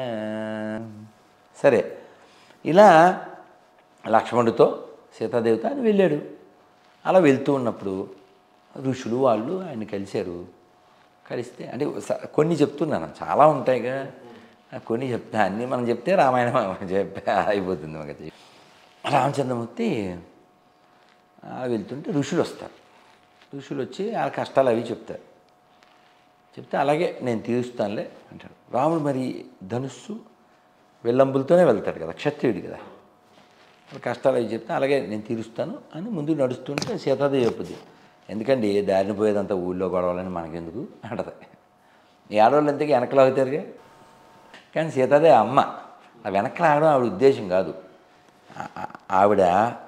సరే ఇలా లక్ష్మణుడితో సీతాదేవితో ఆయన వెళ్ళాడు అలా వెళ్తూ ఉన్నప్పుడు ఋషులు వాళ్ళు ఆయన కలిశారు కలిస్తే అంటే స- కొన్ని చెప్తున్నాను చాలా ఉంటాయిగా కొన్ని చెప్తా అన్నీ మనం చెప్తే రామాయణం చెప్పే అయిపోతుంది మనకి రామచంద్రమూర్తి అలా వెళ్తుంటే ఋషులు వస్తారు ఋషులు వచ్చి వాళ్ళ కష్టాలు అవి చెప్తారు చెప్తే అలాగే నేను తీరుస్తానులే అంటాడు రాముడు మరి ధనుస్సు వెల్లంబులతోనే వెళ్తాడు కదా క్షత్రియుడు కదా వాళ్ళ కష్టాలు అవి చెప్తే అలాగే నేను తీరుస్తాను అని ముందు నడుస్తుంటే సీతాదేవి చెప్పుద్ది ఎందుకండి దారిని పోయేదంతా ఊళ్ళో గొడవలని మనకెందుకు అంటది ఈ ఆడవాళ్ళు ఎంతకీ వెనకలు అవుతారుగా కానీ సీతాదేవి అమ్మ ఆ వెనకలు ఆడడం ఆవిడ ఉద్దేశం కాదు ఆ- ఆ- ఆవిడ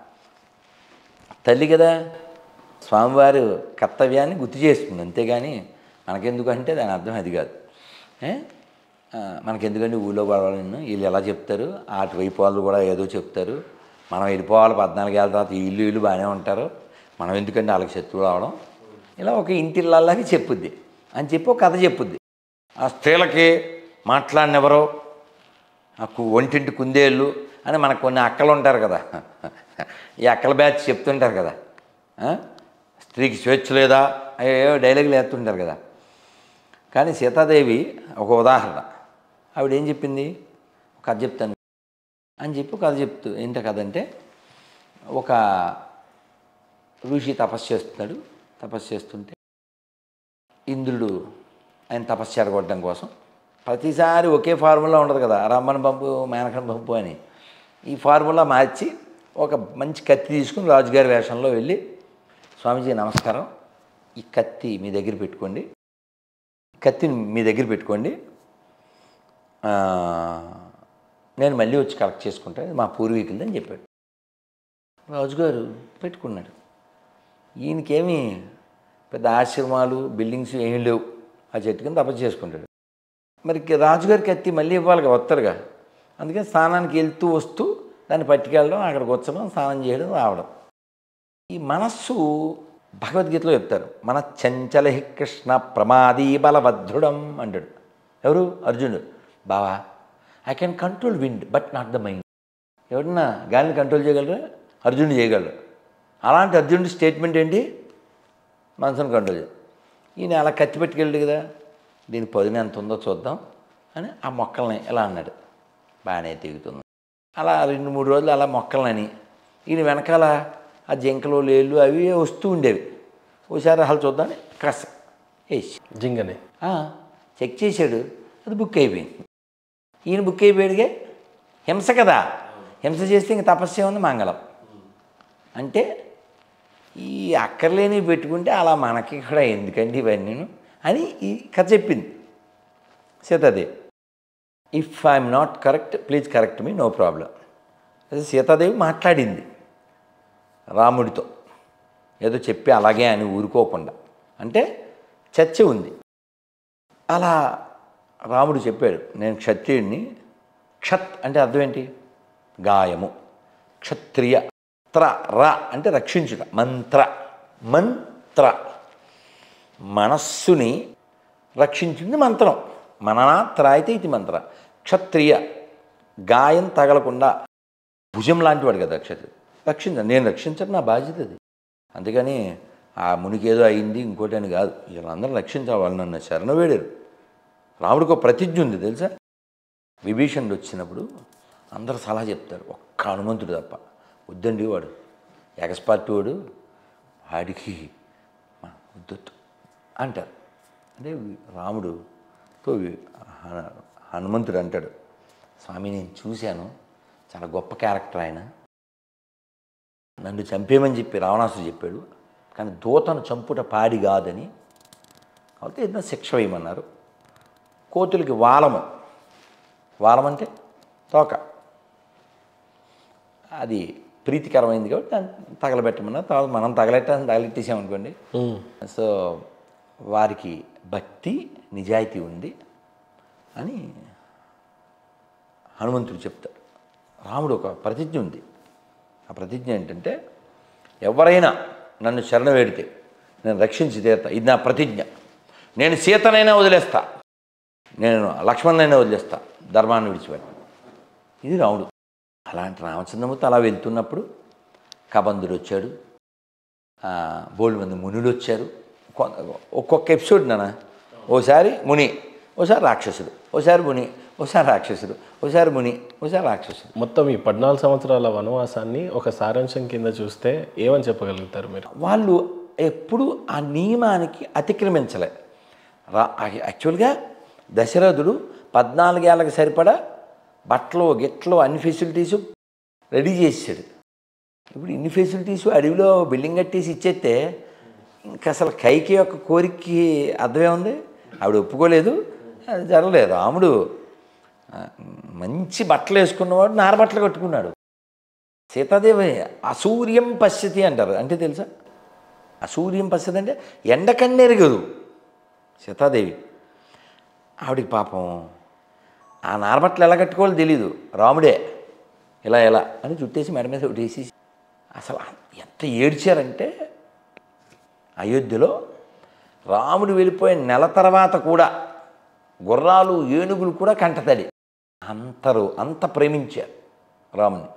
తల్లి కదా స్వామివారి కర్తవ్యాన్ని గుర్తు చేస్తుంది అంతేగాని మనకెందుకు అంటే దాని అర్థం అది కాదు ఏ? ఆ, మనకెందుకంటే ఊళ్ళో గొడవలు నిన్ను వీళ్ళు ఎలా చెప్తారు అటువైపు వాళ్ళు కూడా ఏదో చెప్తారు మనం వెళ్ళిపోవాలి పద్నాలుగేళ్ళ తర్వాత ఈ ఇల్లు ఇల్లు బాగానే ఉంటారు మనం ఎందుకంటే వాళ్ళకి శత్రువులు అవడం ఇలా ఒక ఇంటిళ్ళలాగా చెప్పుద్ది అని చెప్పి ఒక కథ చెప్పుద్ది ఆ స్త్రీలకి మాట్లాడినెవరో ఆ కు- ఒంటింటి కుందేళ్ళు అని మనకు కొన్ని అక్కలు ఉంటారు కదా ఈ అక్కల బ్యాచ్ చెప్తుంటారు కదా ఆ? స్త్రీకి స్వేచ్ఛ లేదా అయ్యో డైలాగులు వేస్తుంటారు కదా కానీ సీతాదేవి ఒక ఉదాహరణ ఆవిడ ఏం చెప్పింది ఒక కథ చెప్తాను అని చెప్పి ఒక కథ చెప్తూ ఏంటో కథ అంటే ఒక ఋషి తపస్సు చేస్తున్నాడు తపస్సు చేస్తుంటే ఇంద్రుడు ఆయన తపస్సు చెడగొట్టడం కోసం ప్రతిసారి ఒకే ఫార్ములా ఉండదు కదా రమ్మని పంపు మేనకని పంపు అని ఈ ఫార్ములా మార్చి ఒక మంచి కత్తి తీసుకుని రాజుగారి వేషంలో వెళ్ళి స్వామీజీ నమస్కారం ఈ కత్తి మీ దగ్గర పెట్టుకోండి కత్తిని మీ దగ్గర పెట్టుకోండి ఆ, నేను మళ్ళీ వచ్చి కలెక్ట్ చేసుకుంటాను ఇది మా పూర్వీకులది అని చెప్పాడు రాజుగారు పెట్టుకున్నాడు ఈయనకేమీ పెద్ద ఆశ్రమాలు బిల్డింగ్స్ ఏమీ లేవు ఆ చెట్టు కింద తపస్సు చేసుకుంటాడు మరి కి- రాజుగారికి ఎత్తి మళ్ళీ ఇవ్వాలిగా వస్తారుగా అందుకని స్నానానికి వెళ్తూ వస్తూ దాన్ని పట్టుకెళ్ళడం అక్కడికి వచ్చడం స్నానం చేయడం రావడం ఈ మనస్సు భగవద్గీతలో చెప్తారు మన చంచల హి కృష్ణ ప్రమాదీ బలభద్రుడం అంటాడు ఎవరు అర్జునుడు బావా I can control wind but not the mind ఎవరన్నా గాలిని కంట్రోల్ చేయగలరా అర్జునుడు చేయగలరు అలాంటి అర్జునుడి స్టేట్మెంట్ ఏంటి మనసును కంట్రోల్ చేయాలి ఈయన అలా కత్తి పెట్టుకెళ్ళడు కదా దీని పదును ఎంత ఉందో చూద్దాం అని ఆ మొక్కల్ని ఇలా అన్నాడు బాగానే తెగుతుంది అలా రెండు మూడు రోజులు అలా మొక్కలని ఈయన వెనకాల ఆ జింకలు లేళ్ళు అవి వస్తూ ఉండేవి ఓసారి అసలు చూద్దామని కస వేసి జింగనే ఆ, చెక్ చేశాడు అది బుక్ అయిపోయింది ఈయన బుక్ అయిపోయాడుగా హింస కదా హింస చేస్తే ఇంక తపస్సు ఉంది మంగళం అంటే ఈ అక్కర్లేని పెట్టుకుంటే అలా మనకి కూడా ఎందుకండి ఇవన్నీ అని ఈ కథ చెప్పింది Sita Devi if I'm not correct please correct me no problem అదే సీతాదేవి మాట్లాడింది రాముడితో ఏదో చెప్పి అలాగే అని ఊరుకోకుండా అంటే చర్చ ఉంది అలా రాముడు చెప్పాడు నేను క్షత్రియుడిని క్షత్ అంటే అర్థం ఏంటి గాయము క్షత్రియ త్ర ర అంటే రక్షించుట మంత్ర మంత్ర మనస్సుని రక్షించింది మంత్రం మననా త్రాయితే ఇది మంత్ర క్షత్రియ గాయం తగలకుండా భుజం లాంటి వాడు కదా క్షత్రియ రక్షించ నేను రక్షించడం నా బాధ్యత అది అందుకని ఆ మునికేదో అయింది ఇంకోటి అని కాదు వీళ్ళందరూ రక్షించాలి వాళ్ళు నన్ను శరణ వేడారు రాముడికి ఒక ప్రతిజ్ఞ ఉంది తెలుసా విభీషణుడు వచ్చినప్పుడు అందరూ సలహా చెప్తారు ఒక్క హనుమంతుడు తప్ప వద్దండి వాడు ఎగస్పార్టీ వాడు వాడికి మా వద్దొద్దు అంటారు అంటే వి- రాముడుతో వి- హ- హనుమంతుడు అంటాడు స్వామి నేను చూశాను చాలా గొప్ప క్యారెక్టర్ ఆయన నన్ను చంపేమని చెప్పి రావణాసుడు చెప్పాడు కానీ దూతను చంపుట పాడి కాదని కాబట్టి ఏదైనా శిక్ష వేయమన్నారు కోతులకి వాలము వాలం అంటే తోక అది ప్రీతికరమైంది కాబట్టి దాన్ని తగలబెట్టమన్నారు తర్వాత మనం తగలెట్టాలని తగలెట్టేసామనుకోండి సో వారికి భక్తి నిజాయితీ ఉంది అని హనుమంతుడు చెప్తాడు రాముడు ఒక ప్రతిజ్ఞ ఉంది ఆ ప్రతిజ్ఞ ఏంటంటే ఎవరైనా నన్ను శరణ వేడితే నేను రక్షించి తీరుతా ఇది నా ప్రతిజ్ఞ నేను సీతనైనా వదిలేస్తా నేను లక్ష్మణునైనా వదిలేస్తా ధర్మాన్ని విడిచిపెట్ట ఇది రాముడు అలాంటి రామచంద్రమూర్తి అలా వెళ్తున్నప్పుడు కబంధుడు వచ్చాడు ఆ, బోల్డ్ మంది మునులు వచ్చారు కొ- ఒక్కొక్క ఎపిసోడ్ నాన్న ఓసారి ముని ఓసారి రాక్షసుడు ఓసారి ముని ఓసారి రాక్షసుడు ఓసారి ముని ఓసారి రాక్షసుడు మొత్తం ఈ పద్నాలుగు సంవత్సరాల వనవాసాన్ని ఒక సారాంశం కింద చూస్తే ఏమని చెప్పగలుగుతారు మీరు వాళ్ళు ఎప్పుడు ఆ నియమానికి అతిక్రమించలే రా యాక్చువల్గా దశరథుడు పద్నాలుగేళ్ళకి సరిపడా బట్టలు గిట్లు అన్ని ఫెసిలిటీస్ రెడీ చేసాడు ఇప్పుడు ఇన్ని ఫెసిలిటీస్ అడవిలో బిల్డింగ్ కట్టేసి ఇచ్చేస్తే ఇంకా అసలు కైకి యొక్క కోరికకి అర్థమే ఉంది ఆవిడ ఒప్పుకోలేదు అది జరగలేదు రాముడు ఆ, మంచి బట్టలు వేసుకున్నవాడు నార బట్టలు కట్టుకున్నాడు సీతాదేవి అసూర్యం పశ్యతి అంటారు అంటే తెలుసా అసూర్యం పశ్యతి అంటే ఎండ కన్నెరగదు సీతాదేవి ఆవిడికి పాపం ఆ నారబట్టలు ఎలా కట్టుకోవాలో తెలీదు రాముడే ఇలా ఎలా అని చుట్టేసి మెడ మీద వేసి అసలు ఎంత ఏడ్చారంటే అయోధ్యలో రాముడు వెళ్ళిపోయిన నెల తర్వాత కూడా గుర్రాలు ఏనుగులు కూడా కంటతడి అంతరు అంత ప్రేమించారు రాముని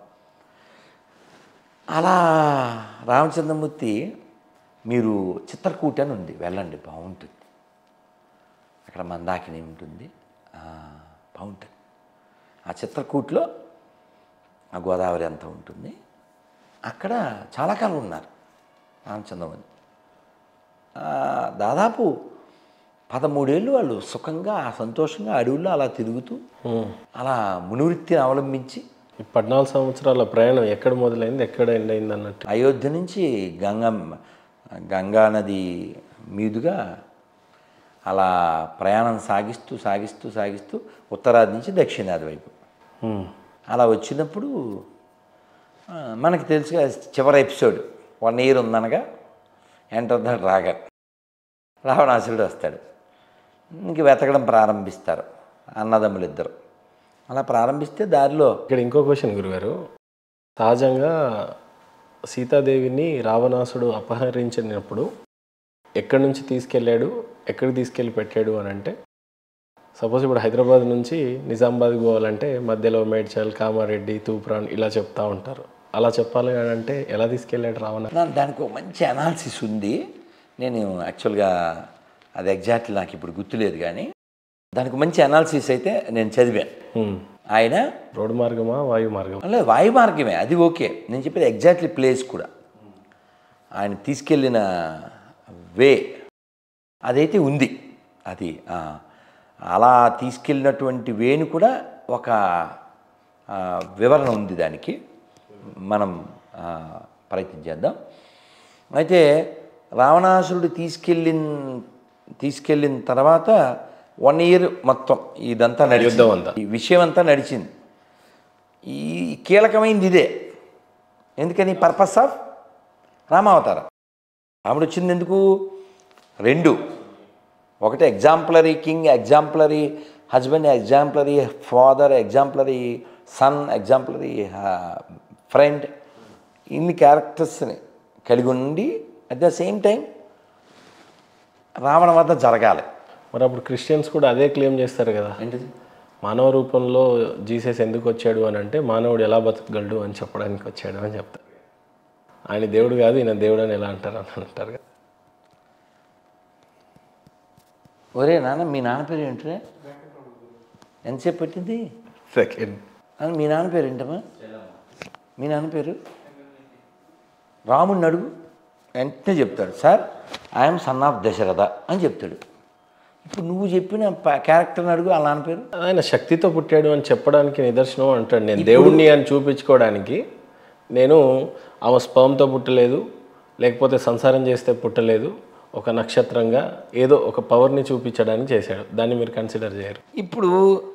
అలా రామచంద్రమూర్తి మీరు చిత్రకూట అని ఉంది వెళ్ళండి బాగుంటుంది అక్కడ మందాకిని ఉంటుంది ఆ, బాగుంటుంది ఆ చిత్రకూట్లో ఆ గోదావరి అంతా ఉంటుంది అక్కడ చాలా కాలం ఉన్నారు రామచంద్రమూర్తి ఆ, దాదాపు పదమూడేళ్ళు వాళ్ళు సుఖంగా సంతోషంగా అడవుల్లో అలా తిరుగుతూ అలా మునివృత్తిని అవలంబించి ఈ పద్నాలుగు సంవత్సరాల ప్రయాణం ఎక్కడ మొదలైంది ఎక్కడ ఎండ్ అయింది అన్నట్టు అయోధ్య నుంచి గంగా గంగా నది మీదుగా అలా ప్రయాణం సాగిస్తూ సాగిస్తూ సాగిస్తూ ఉత్తరాది నుంచి దక్షిణాది వైపు ఉమ్. అలా వచ్చినప్పుడు ఆ, మనకి తెలుసుగా చివరి ఎపిసోడ్ వన్ ఇయర్ ఉందనగా ఎంటర్ ద డ్రాగన్ రావణాసురుడు వస్తాడు ఇంక వెతకడం ప్రారంభిస్తారు అన్నదమ్ములు ఇద్దరు అలా ప్రారంభిస్తే దారిలో ఇక్కడ ఇంకో క్వశ్చన్ గురుగారు సహజంగా సీతాదేవిని రావణాసుడు అపహరించినప్పుడు ఎక్కడి నుంచి తీసుకెళ్ళాడు ఎక్కడికి తీసుకెళ్ళి పెట్టాడు అని అంటే సపోజ్ ఇప్పుడు హైదరాబాద్ నుంచి నిజామాబాద్ పోవాలంటే మధ్యలో మేడ్చల్ కామారెడ్డి తూప్రాన్ ఇలా చెప్తా ఉంటారు అలా చెప్పాలి అని అంటే ఎలా తీసుకెళ్ళాడు రావణ నా- దానికి ఒక మంచి అనాలిసిస్ ఉంది నేను యాక్చువల్గా అది ఎగ్జాక్ట్లీ నాకు ఇప్పుడు గుర్తులేదు కానీ దానికి మంచి అనాలిసిస్ అయితే నేను చదివాను హ్మ్. ఆయన రోడ్డు మార్గమా వాయు మార్గమా అలా వాయు మార్గమే అది ఓకే నేను చెప్పేది ఎగ్జాక్ట్లీ ప్లేస్ కూడా ఆయన తీసుకెళ్ళిన వే అదైతే ఉంది అది ఆ, అలా తీసుకెళ్ళినటువంటి వేని కూడా ఒక ఆ, వివరణ ఉంది దానికి మనం ఆ, ప్రయత్నం చేద్దాం అయితే రావణాసురుడు తీసుకెళ్ళిన తీసుకెళ్ళిన తర్వాత వన్ ఇయర్ మొత్తం ఇదంతా నడిచింది యుద్ధం అంతా. ఈ విషయం అంతా నడిచింది ఈ కీలకమైనది ఇదే ఎందుకని పర్పస్ ఆఫ్ రామావతారం రాముడు వచ్చింది ఎందుకు రెండు ఒకటి exemplary king exemplary husband exemplary father exemplary son exemplary friend ఇన్ని క్యారెక్టర్స్ని కలిగి ఉండి at the same time Ravana వద్ద జరగాలి మరి అప్పుడు క్రిస్టియన్స్ కూడా అదే క్లెయిమ్ చేస్తారు కదా ఏంటిది మానవ రూపంలో జీసస్ ఎందుకు వచ్చాడు అని అంటే మానవుడు ఎలా బతకగలడు అని చెప్పడానికి వచ్చాడు అని చెప్తారు ఆయన దేవుడు కాదు ఈయన దేవుడు అని ఎలా అంటారు అని అంటారు కదా ఒరే నాన్న మీ నాన్న పేరు ఏంటరే ఎంతసేపు పెట్టింది సెకండ్ అని మీ నాన్న పేరు ఏంటమ్మా మీ నాన్న పేరు రాముడిని అడుగు వెంటనే చెప్తాడు sir I'm son of Dasharatha అని చెప్తాడు ఇప్పుడు నువ్వు చెప్పిన ప- క్యారెక్టర్ని అడుగు ఆ నాన్న పేరు ఆయన శక్తితో పుట్టాడు అని చెప్పడానికి నిదర్శనం అంటాడు నేను దేవుణ్ణి అని చూపించుకోవడానికి నేను ఆమె స్పర్మ్తో పుట్టలేదు లేకపోతే సంసారం చేస్తే పుట్టలేదు ఒక నక్షత్రంగా ఏదో ఒక పవర్ని చూపించడానికి చేశాడు దాన్ని మీరు కన్సిడర్ చేయరు ఇప్పుడు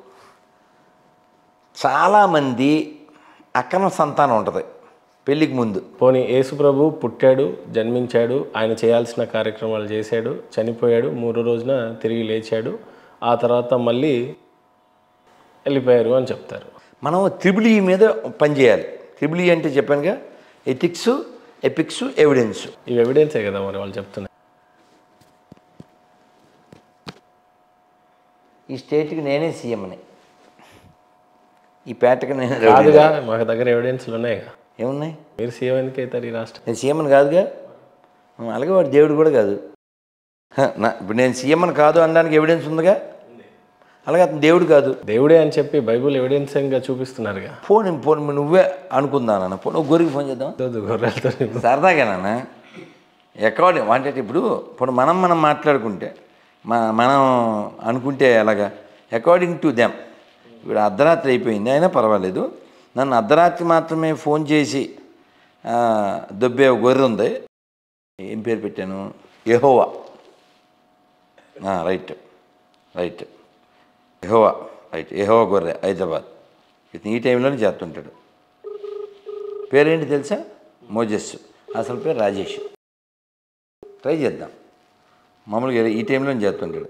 చాలామంది అక్రమ సంతానం ఉంటుంది పెళ్ళికి ముందు పోనీ యేసుప్రభు పుట్టాడు జన్మించాడు ఆయన చేయాల్సిన కార్యక్రమాలు చేశాడు చనిపోయాడు మూడో రోజున తిరిగి లేచాడు ఆ తర్వాత మళ్ళీ వెళ్ళిపోయారు అని చెప్తారు మనం త్రిబుల్ ఈ మీద పనిచేయాలి త్రిబుల్ ఈ అంటే చెప్పానుగా ఎథిక్స్ ఎపిక్స్ ఎవిడెన్స్ ఇవి ఎవిడెన్సే కదా మరి వాళ్ళు చెప్తున్నారు ఈ స్టేట్కి నేనే సీఎంని ఈ పేటకి నేను కాదుగా మాకు దగ్గర ఎవిడెన్స్లు ఉన్నాయిగా ఏమున్నాయి మీరు సీఎం ఎందుకు అవుతారు ఈ రాష్ట్రం నేను సీఎంని కాదుగా అలాగే వాడు దేవుడు కూడా కాదు హ, నా ఇప్పుడు నేను సీఎంని కాదు అనడానికి ఎవిడెన్స్ ఉందిగా అలాగే అతను దేవుడు కాదు దేవుడే అని చెప్పి బైబుల్ ఎవిడెన్స్గా చూపిస్తున్నారుగా ఫోన్ ఫోన్ నువ్వే అనుకుందానన్న ఫోన్ నువ్వు గొరికి ఫోన్ చేద్దాం వద్దు గొర్రెలతో సరదాగానన్నా ఎక్కడ అంటే ఇప్పుడు ఇప్పుడు మనం మనం మాట్లాడుకుంటే మా మనం అనుకుంటే ఎలాగా అకార్డింగ్ టు దెమ్ ఇప్పుడు అర్ధరాత్రి అయిపోయింది అయినా పర్వాలేదు నన్ను అర్ధరాత్రి మాత్రమే ఫోన్ చేసి ఆ, దొబ్బే ఒక గొర్రె ఉంది ఏం పేరు పెట్టాను యెహోవా ఆ, right right Jehovah right Jehovah గొర్రె హైదరాబాద్ ఇతను ఈ టైంలోనే చేస్తుంటాడు పేరేంటి తెలుసా మోజెస్ అసలు పేరు రాజేష్ ట్రై చేద్దాం మామూలుగా ఈ టైంలో చేస్తుంటాడు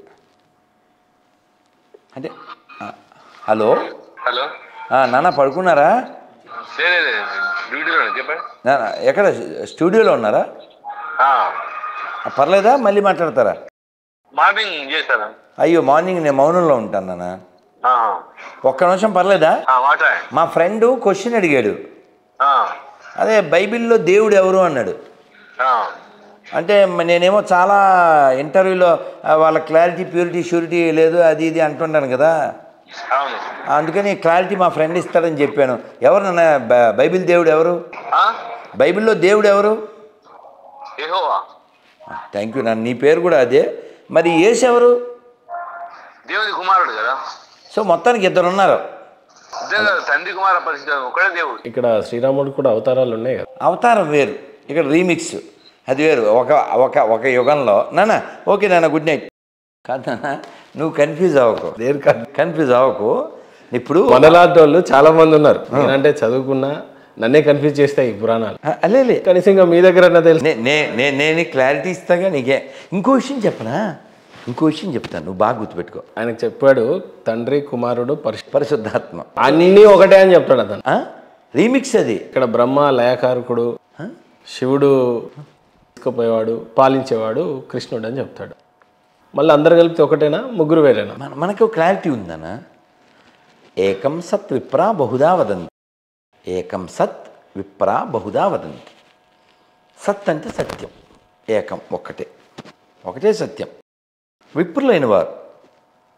అంటే ఆ, హలో హలో ఆ, నాన్న పడుకున్నారా లేదు లేదు డ్యూటీలో చెప్పండి నాన్న ఎక్కడ స్టూడియోలో ఉన్నారా ఆ, ఆ, పర్లేదా మళ్ళీ మాట్లాడతారా మార్నింగ్ చేశాను అయ్యో మార్నింగ్ నేను మౌనంలో ఉంటాను నాన్న ఆ, ఒక్క నిమిషం పర్లేదా ఆ, మాట్లాడండి మా ఫ్రెండ్ క్వశ్చన్ అడిగాడు ఆ, అదే బైబిల్లో దేవుడు ఎవరు అన్నాడు ఆ, అంటే మ- నేనేమో చాలా ఇంటర్వ్యూలో ఆ, వాళ్ళ క్లారిటీ ప్యూరిటీ షూరిటీ లేదు అది ఇది అంటున్నాను కదా అవును అందుకని క్లారిటీ మా ఫ్రెండ్ ఇస్తాడని చెప్పాను ఎవరు నాన్న బ- బైబిల్ దేవుడు ఎవరు ఆ? బైబిల్లో దేవుడు ఎవరు యెహోవా థ్యాంక్ యూ నాన్న నీ పేరు కూడా అదే మరి యేసు ఎవరు దేవుని కుమారుడు కదా సో మొత్తానికి ఇద్దరు ఉన్నారు ఇద్దరు కదా, తండ్రి కుమార పరిస్థితి ఒకడే దేవుడు ఇక్కడ శ్రీరాముడు కూడా అవతారాలు ఉన్నాయి కదా అవతారం వేరు ఇక్కడ రీమిక్స్ అది వేరు ఒక ఒక ఒక యుగంలో నాన్న ఓకే నాన్న గుడ్ నైట్ కాదు నాన్న నువ్వు కన్ఫ్యూజ్ అవ్వకు దేని కాదు కన్ఫ్యూజ్ అవ్వకు ఇప్పుడు మనలాంటి వాళ్ళు చాలా మంది ఉన్నారు నేనంటే చదువుకున్నా నన్నే కన్ఫ్యూజ్ చేస్తాయి ఈ పురాణాలు అలేలే కనీసం ఇంకా మీ దగ్గర తెలుసు నే నే నే- నేను క్లారిటీ ఇస్తాగా నీకే ఇంకో విషయం చెప్పనా ఇంకో విషయం చెప్తాను నువ్వు బాగా గుర్తుపెట్టుకో ఆయనకు చెప్పాడు తండ్రి కుమారుడు పరిశు పరిశుద్ధాత్మ అన్నీ ఒకటే అని చెప్తాడు అతను ఆ? రీమిక్స్ అది ఇక్కడ బ్రహ్మ లయకారకుడు శివుడు తీసుకుపోయేవాడు పాలించేవాడు కృష్ణుడు అని చెప్తాడు మళ్ళీ అందరు కలిపితే ఒకటేనా ముగ్గురు వేరేనా మన మనకు క్లారిటీ ఉందనా ఏకం సత్ విప్రా బహుదా వదంతి ఏకం సత్ విప్రా బహుదా వదంతి సత్ అంటే సత్యం ఏకం ఒక్కటే ఒకటే సత్యం విప్రులైన వారు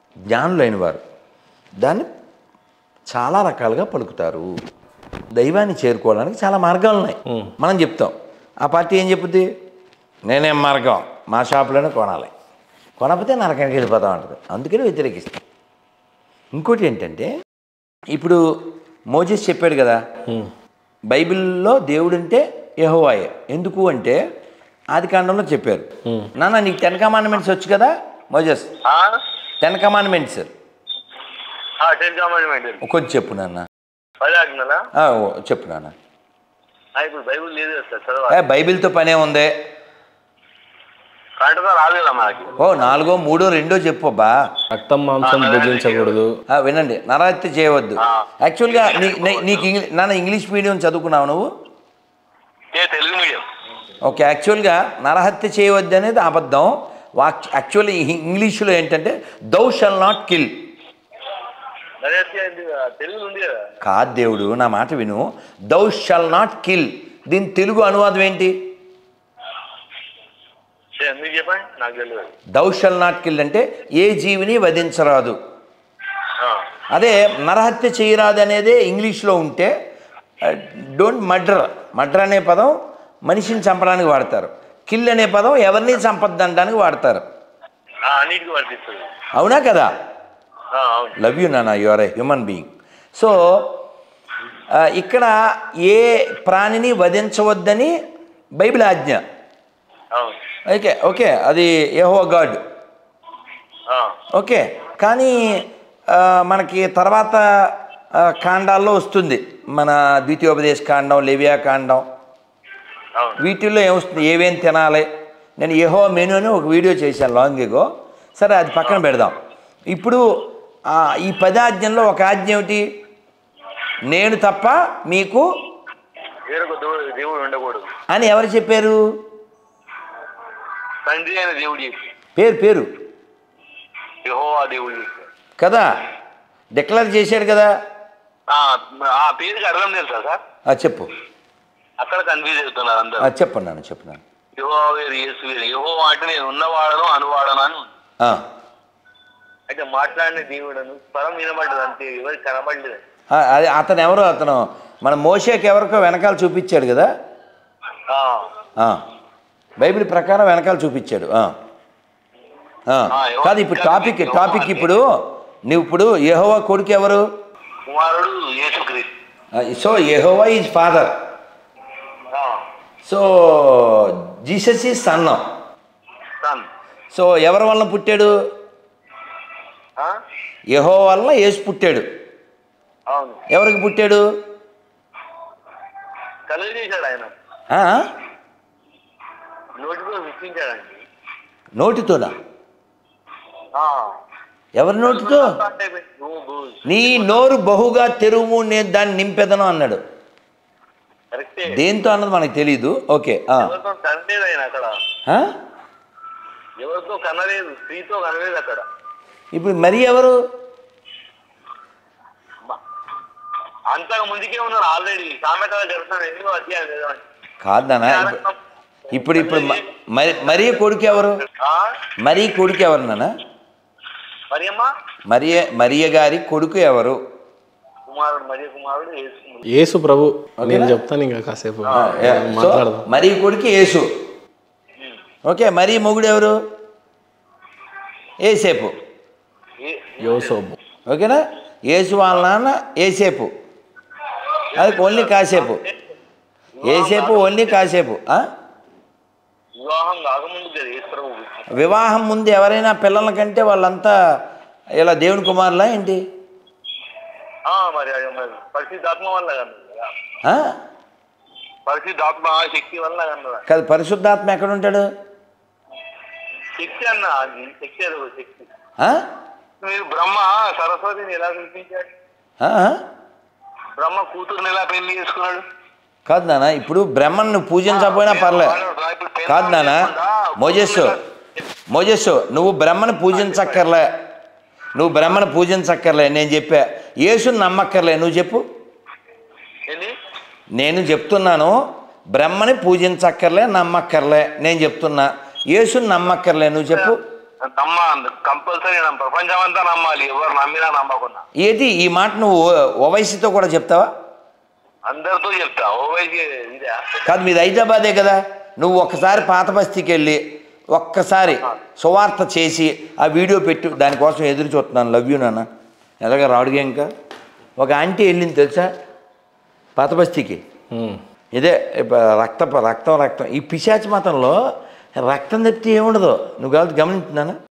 జ్ఞానులైన వారు దాన్ని చాలా రకాలుగా పలుకుతారు దైవాన్ని చేరుకోవడానికి చాలా మార్గాలు ఉన్నాయి మనం చెప్తాం ఆ పార్టీ ఏం చెప్పుద్ది నేనేం మార్గం మా షాపులోనే కొనాలి కొనకపోతే నరకానికి వెళ్ళిపోతాం అంటది అందుకని వ్యతిరేకిస్తాం ఇంకోటి ఏంటంటే ఇప్పుడు మోజెస్ చెప్పాడు కదా బైబిల్లో దేవుడు అంటే యెహోవాయే ఎందుకు అంటే ఆది కాండంలో చెప్పారు నాన్న నీకు టెన్ కమాండ్మెంట్స్ వచ్చు కదా Moses ten commandments ten comment కొంచెం చెప్పు నాన్న పది ఆజ్ఞలా ఆ, ఓ, చెప్పు నాన్న ఆ, ఇప్పుడు బైబుల్ లేదు కదా సార్ ఏ, చదవాలి బైబిల్తో పనే ఉంది కంటతో రాదు కదా మనకి ఓ నాలుగో మూడో రెండో చెప్పు అబ్బా రక్తం మాంసం భుజించకూడదు ఆ, వినండి నరహత్య చేయవద్దు ఆ. యాక్చువల్గా నీ నీ- నీకు ఇంగ్లీ నాన్న ఇంగ్లీష్ మీడియం చదువుకున్నావు నువ్వు ఏ తెలుగు మీడియం ఓకే యాక్చువల్గా నరహత్య చేయవద్దు అనేది అబద్ధం వాక్ యాక్చువల్లీ ఇంగ్లీష్లో ఏంటంటే దౌ షల్ నాట్ కిల్ అదే తెలుగు ఉంది కదా కాదు దేవుడు నా మాట విను దౌ షల్ నాట్ కిల్ దీని తెలుగు అనువాదం ఏంటి ఏ, మీరు చెప్పండి నాకు తెలియదు దౌ షల్ నాట్ కిల్ అంటే ఏ జీవిని వధించరాదు ఆ, అదే నరహత్య చేయరాదు అనేదే ఇంగ్లీష్లో ఉంటే డోంట్ మర్డర్ మర్డర్ అనే పదం మనిషిని చంపడానికి వాడతారు కిల్ అనే పదం ఎవరిని చంపద్దండానికి వాడతారు ఆ, అన్నిటికీ వర్తిస్తుంది అవునా కదా ఆ, అవును లవ్ యూ నాన్న you are a human being so ఆ, ఇక్కడ ఏ ప్రాణిని వధించవద్దని బైబిల్ ఆజ్ఞ అవును ఓకే ఓకే అది యహో గాడ్ ఆ, ఓకే కానీ ఆ, మనకి తర్వాత ఆ, కాండాల్లో వస్తుంది మన ద్వితీయోపదేశ కాండం లేవియా కాండం అవును వీటిల్లో ఏమొస్తుంది ఏవేం తినాలి నేను ఏహో మెనూ అని ఒక వీడియో చేశాను లాంగ్ ఎగో సరే అది పక్కన పెడదాం ఇప్పుడు ఆ, ఈ పదాజ్ఞంలో ఒక ఆజ్ఞ ఏమిటి నేను తప్ప మీకు వేరొక దేవుడు దేవుడు ఉండకూడదు అని ఎవరు చెప్పారు తండ్రి అయిన దేవుడు చెప్పి పేరు పేరు యెహోవా దేవుడు చెప్పి కదా డిక్లేర్ చేశాడు కదా ఆ, ఆ పేరుకి అర్థం తెలుసా సార్ ఆ, చెప్పు అక్కడ కన్ఫ్యూజ్ అవుతున్నారు అందరూ ఆ, చెప్పన్నాను చెప్పన్నాను యెహోవా వేరు యేసు వేరు యెహోవా అంటే నేను ఉన్నవాడను అనువాడను అని ఉంది. ఆ, అయితే మాట్లాడిన దేవుడను స్వరం వినబడ్డది అంతే ఎవరికి కనబడలేదు ఆ, అది అతను ఎవరు అతను మన మోషేకి ఎవరికో వెనకాల చూపించాడు కదా ఆ, ఆ, బైబిల్ ప్రకారం వెనకాల చూపించాడు ఆ. ఆ, ఆ, ఎవరు- కాదు ఇప్పుడు టాపిక్ టాపిక్ ఇప్పుడు నువ్వు ఇప్పుడు యెహోవా కొడుకు ఎవరు కుమారుడు యేసుక్రీస్తు సో యెహోవా ఈజ్ ఫాదర్ ఆ, so Jesus is son son so ఎవరి వలన పుట్టాడు ఆ, యెహో వలన యేసు పుట్టాడు అవును ఎవరికి పుట్టాడు కలుగు చేశాడు ఆయన ఆ? నోటితో సృష్టించాడండి నోటితోనా ఆ. ఎవరి నోటితో అంటే భూ- భూ- నీ నోరు బహుగా తెరువు నేను దాన్ని నింపెదను అన్నాడు కరెక్టే దేంతో అన్నది మనకు తెలియదు ఓకే ఆ. ఎవరితో కనలేదు ఆయన అక్కడ ఆ? ఎవరితో కనలేదు స్త్రీతో కనలేదు అక్కడ ఇప్పుడు మరి ఎవరు మ- అంతకు ముందుకే ఉన్నాడు ఆల్రెడీ సామెతలు చెప్తాను ఎందుకు అధ్యాయం చదవండి. కాదనా ఇప్పుడు ఇప్పుడు మ- మరి మరీ కొడుకు ఎవరు ఆ? మరీ కొడుకు ఎవరు నాన్న మరి అమ్మా మరియ మరియ గారి కొడుకు ఎవరు కుమారుడు మరి కుమారుడు యేసు యేసు ప్రభు నేను చెప్తాను ఇంకా కాసేపు ఏ, సో మాట్లాడదాం మరీ కొడుకు యేసు ఓకే మరీ మొగుడు ఎవరు ఏసేపు ఏ- యోసోబు ఓకేనా యేసు వాళ్ళ నాన్న ఏసేపు అది ఓన్లీ కాసేపు ఏసేపు ఓన్లీ కాసేపు ఆ? వివాహం కాకముందు కదా యేసు ప్రభు వివాహం ముందు ఎవరైనా పిల్లల కంటే వాళ్ళంతా ఇలా దేవుని కుమారులా ఏంటి ఆ, మరి అది మరి పరిశుద్ధాత్మ వల్ల కన్నది కదా ఆ? పరిశుద్ధాత్మ శక్తి వల్ల కన్నదా కాదు పరిశుద్ధాత్మ ఎక్కడ ఉంటాడు శక్తి అన్న అది శక్తి అది ఒక శక్తి ఆ? మీరు బ్రహ్మ సరస్వతిని ఎలా కల్పించాడు ఆ? బ్రహ్మ కూతురుని ఎలా పెళ్లి చేసుకున్నాడు కాదు నాన్న ఇప్పుడు బ్రహ్మను నువ్వు పూజించకపోయినా పర్లే కాదు నాన్న మోజస్సు మోజస్సు నువ్వు బ్రహ్మను పూజించక్కర్లే నువ్వు బ్రహ్మను పూజించక్కర్లే నేను చెప్పా యేసుని నమ్మక్కర్లే నువ్వు చెప్పు ఏంది నేను చెప్తున్నాను బ్రహ్మని పూజించక్కర్లే నమ్మక్కర్లే నేను చెప్తున్నా యేసుని నమ్మక్కర్లే నువ్వు చెప్పు నమ్మ కంపల్సరీ నమ్మ ప్రపంచం అంతా నమ్మాలి ఎవరు నమ్మినా నమ్మకున్నా ఏది ఈ మాట నువ్వు ఓవైసీతో కూడా చెప్తావా అందరితో చెప్తా ఓవైసీ ఇదే కాదు మీది హైదరాబాదే కదా నువ్వు ఒక్కసారి పాత బస్తీకి వెళ్ళి ఒక్కసారి సువార్త చేసి ఆ వీడియో పెట్టు దానికోసం ఎదురు చూస్తున్నాను లవ్ యూ నాన్న ఎలాగ రాడుగా ఇంకా ఒక ఆంటీ వెళ్ళింది తెలుసా పాత బస్తీకి ఉమ్. ఇదే ఇప్ప- రక్త రక్తం రక్తం ఈ పిశాచి మతంలో రక్తం తప్పితే ఏముండదు నువ్వు కాదు గమనించున్నానా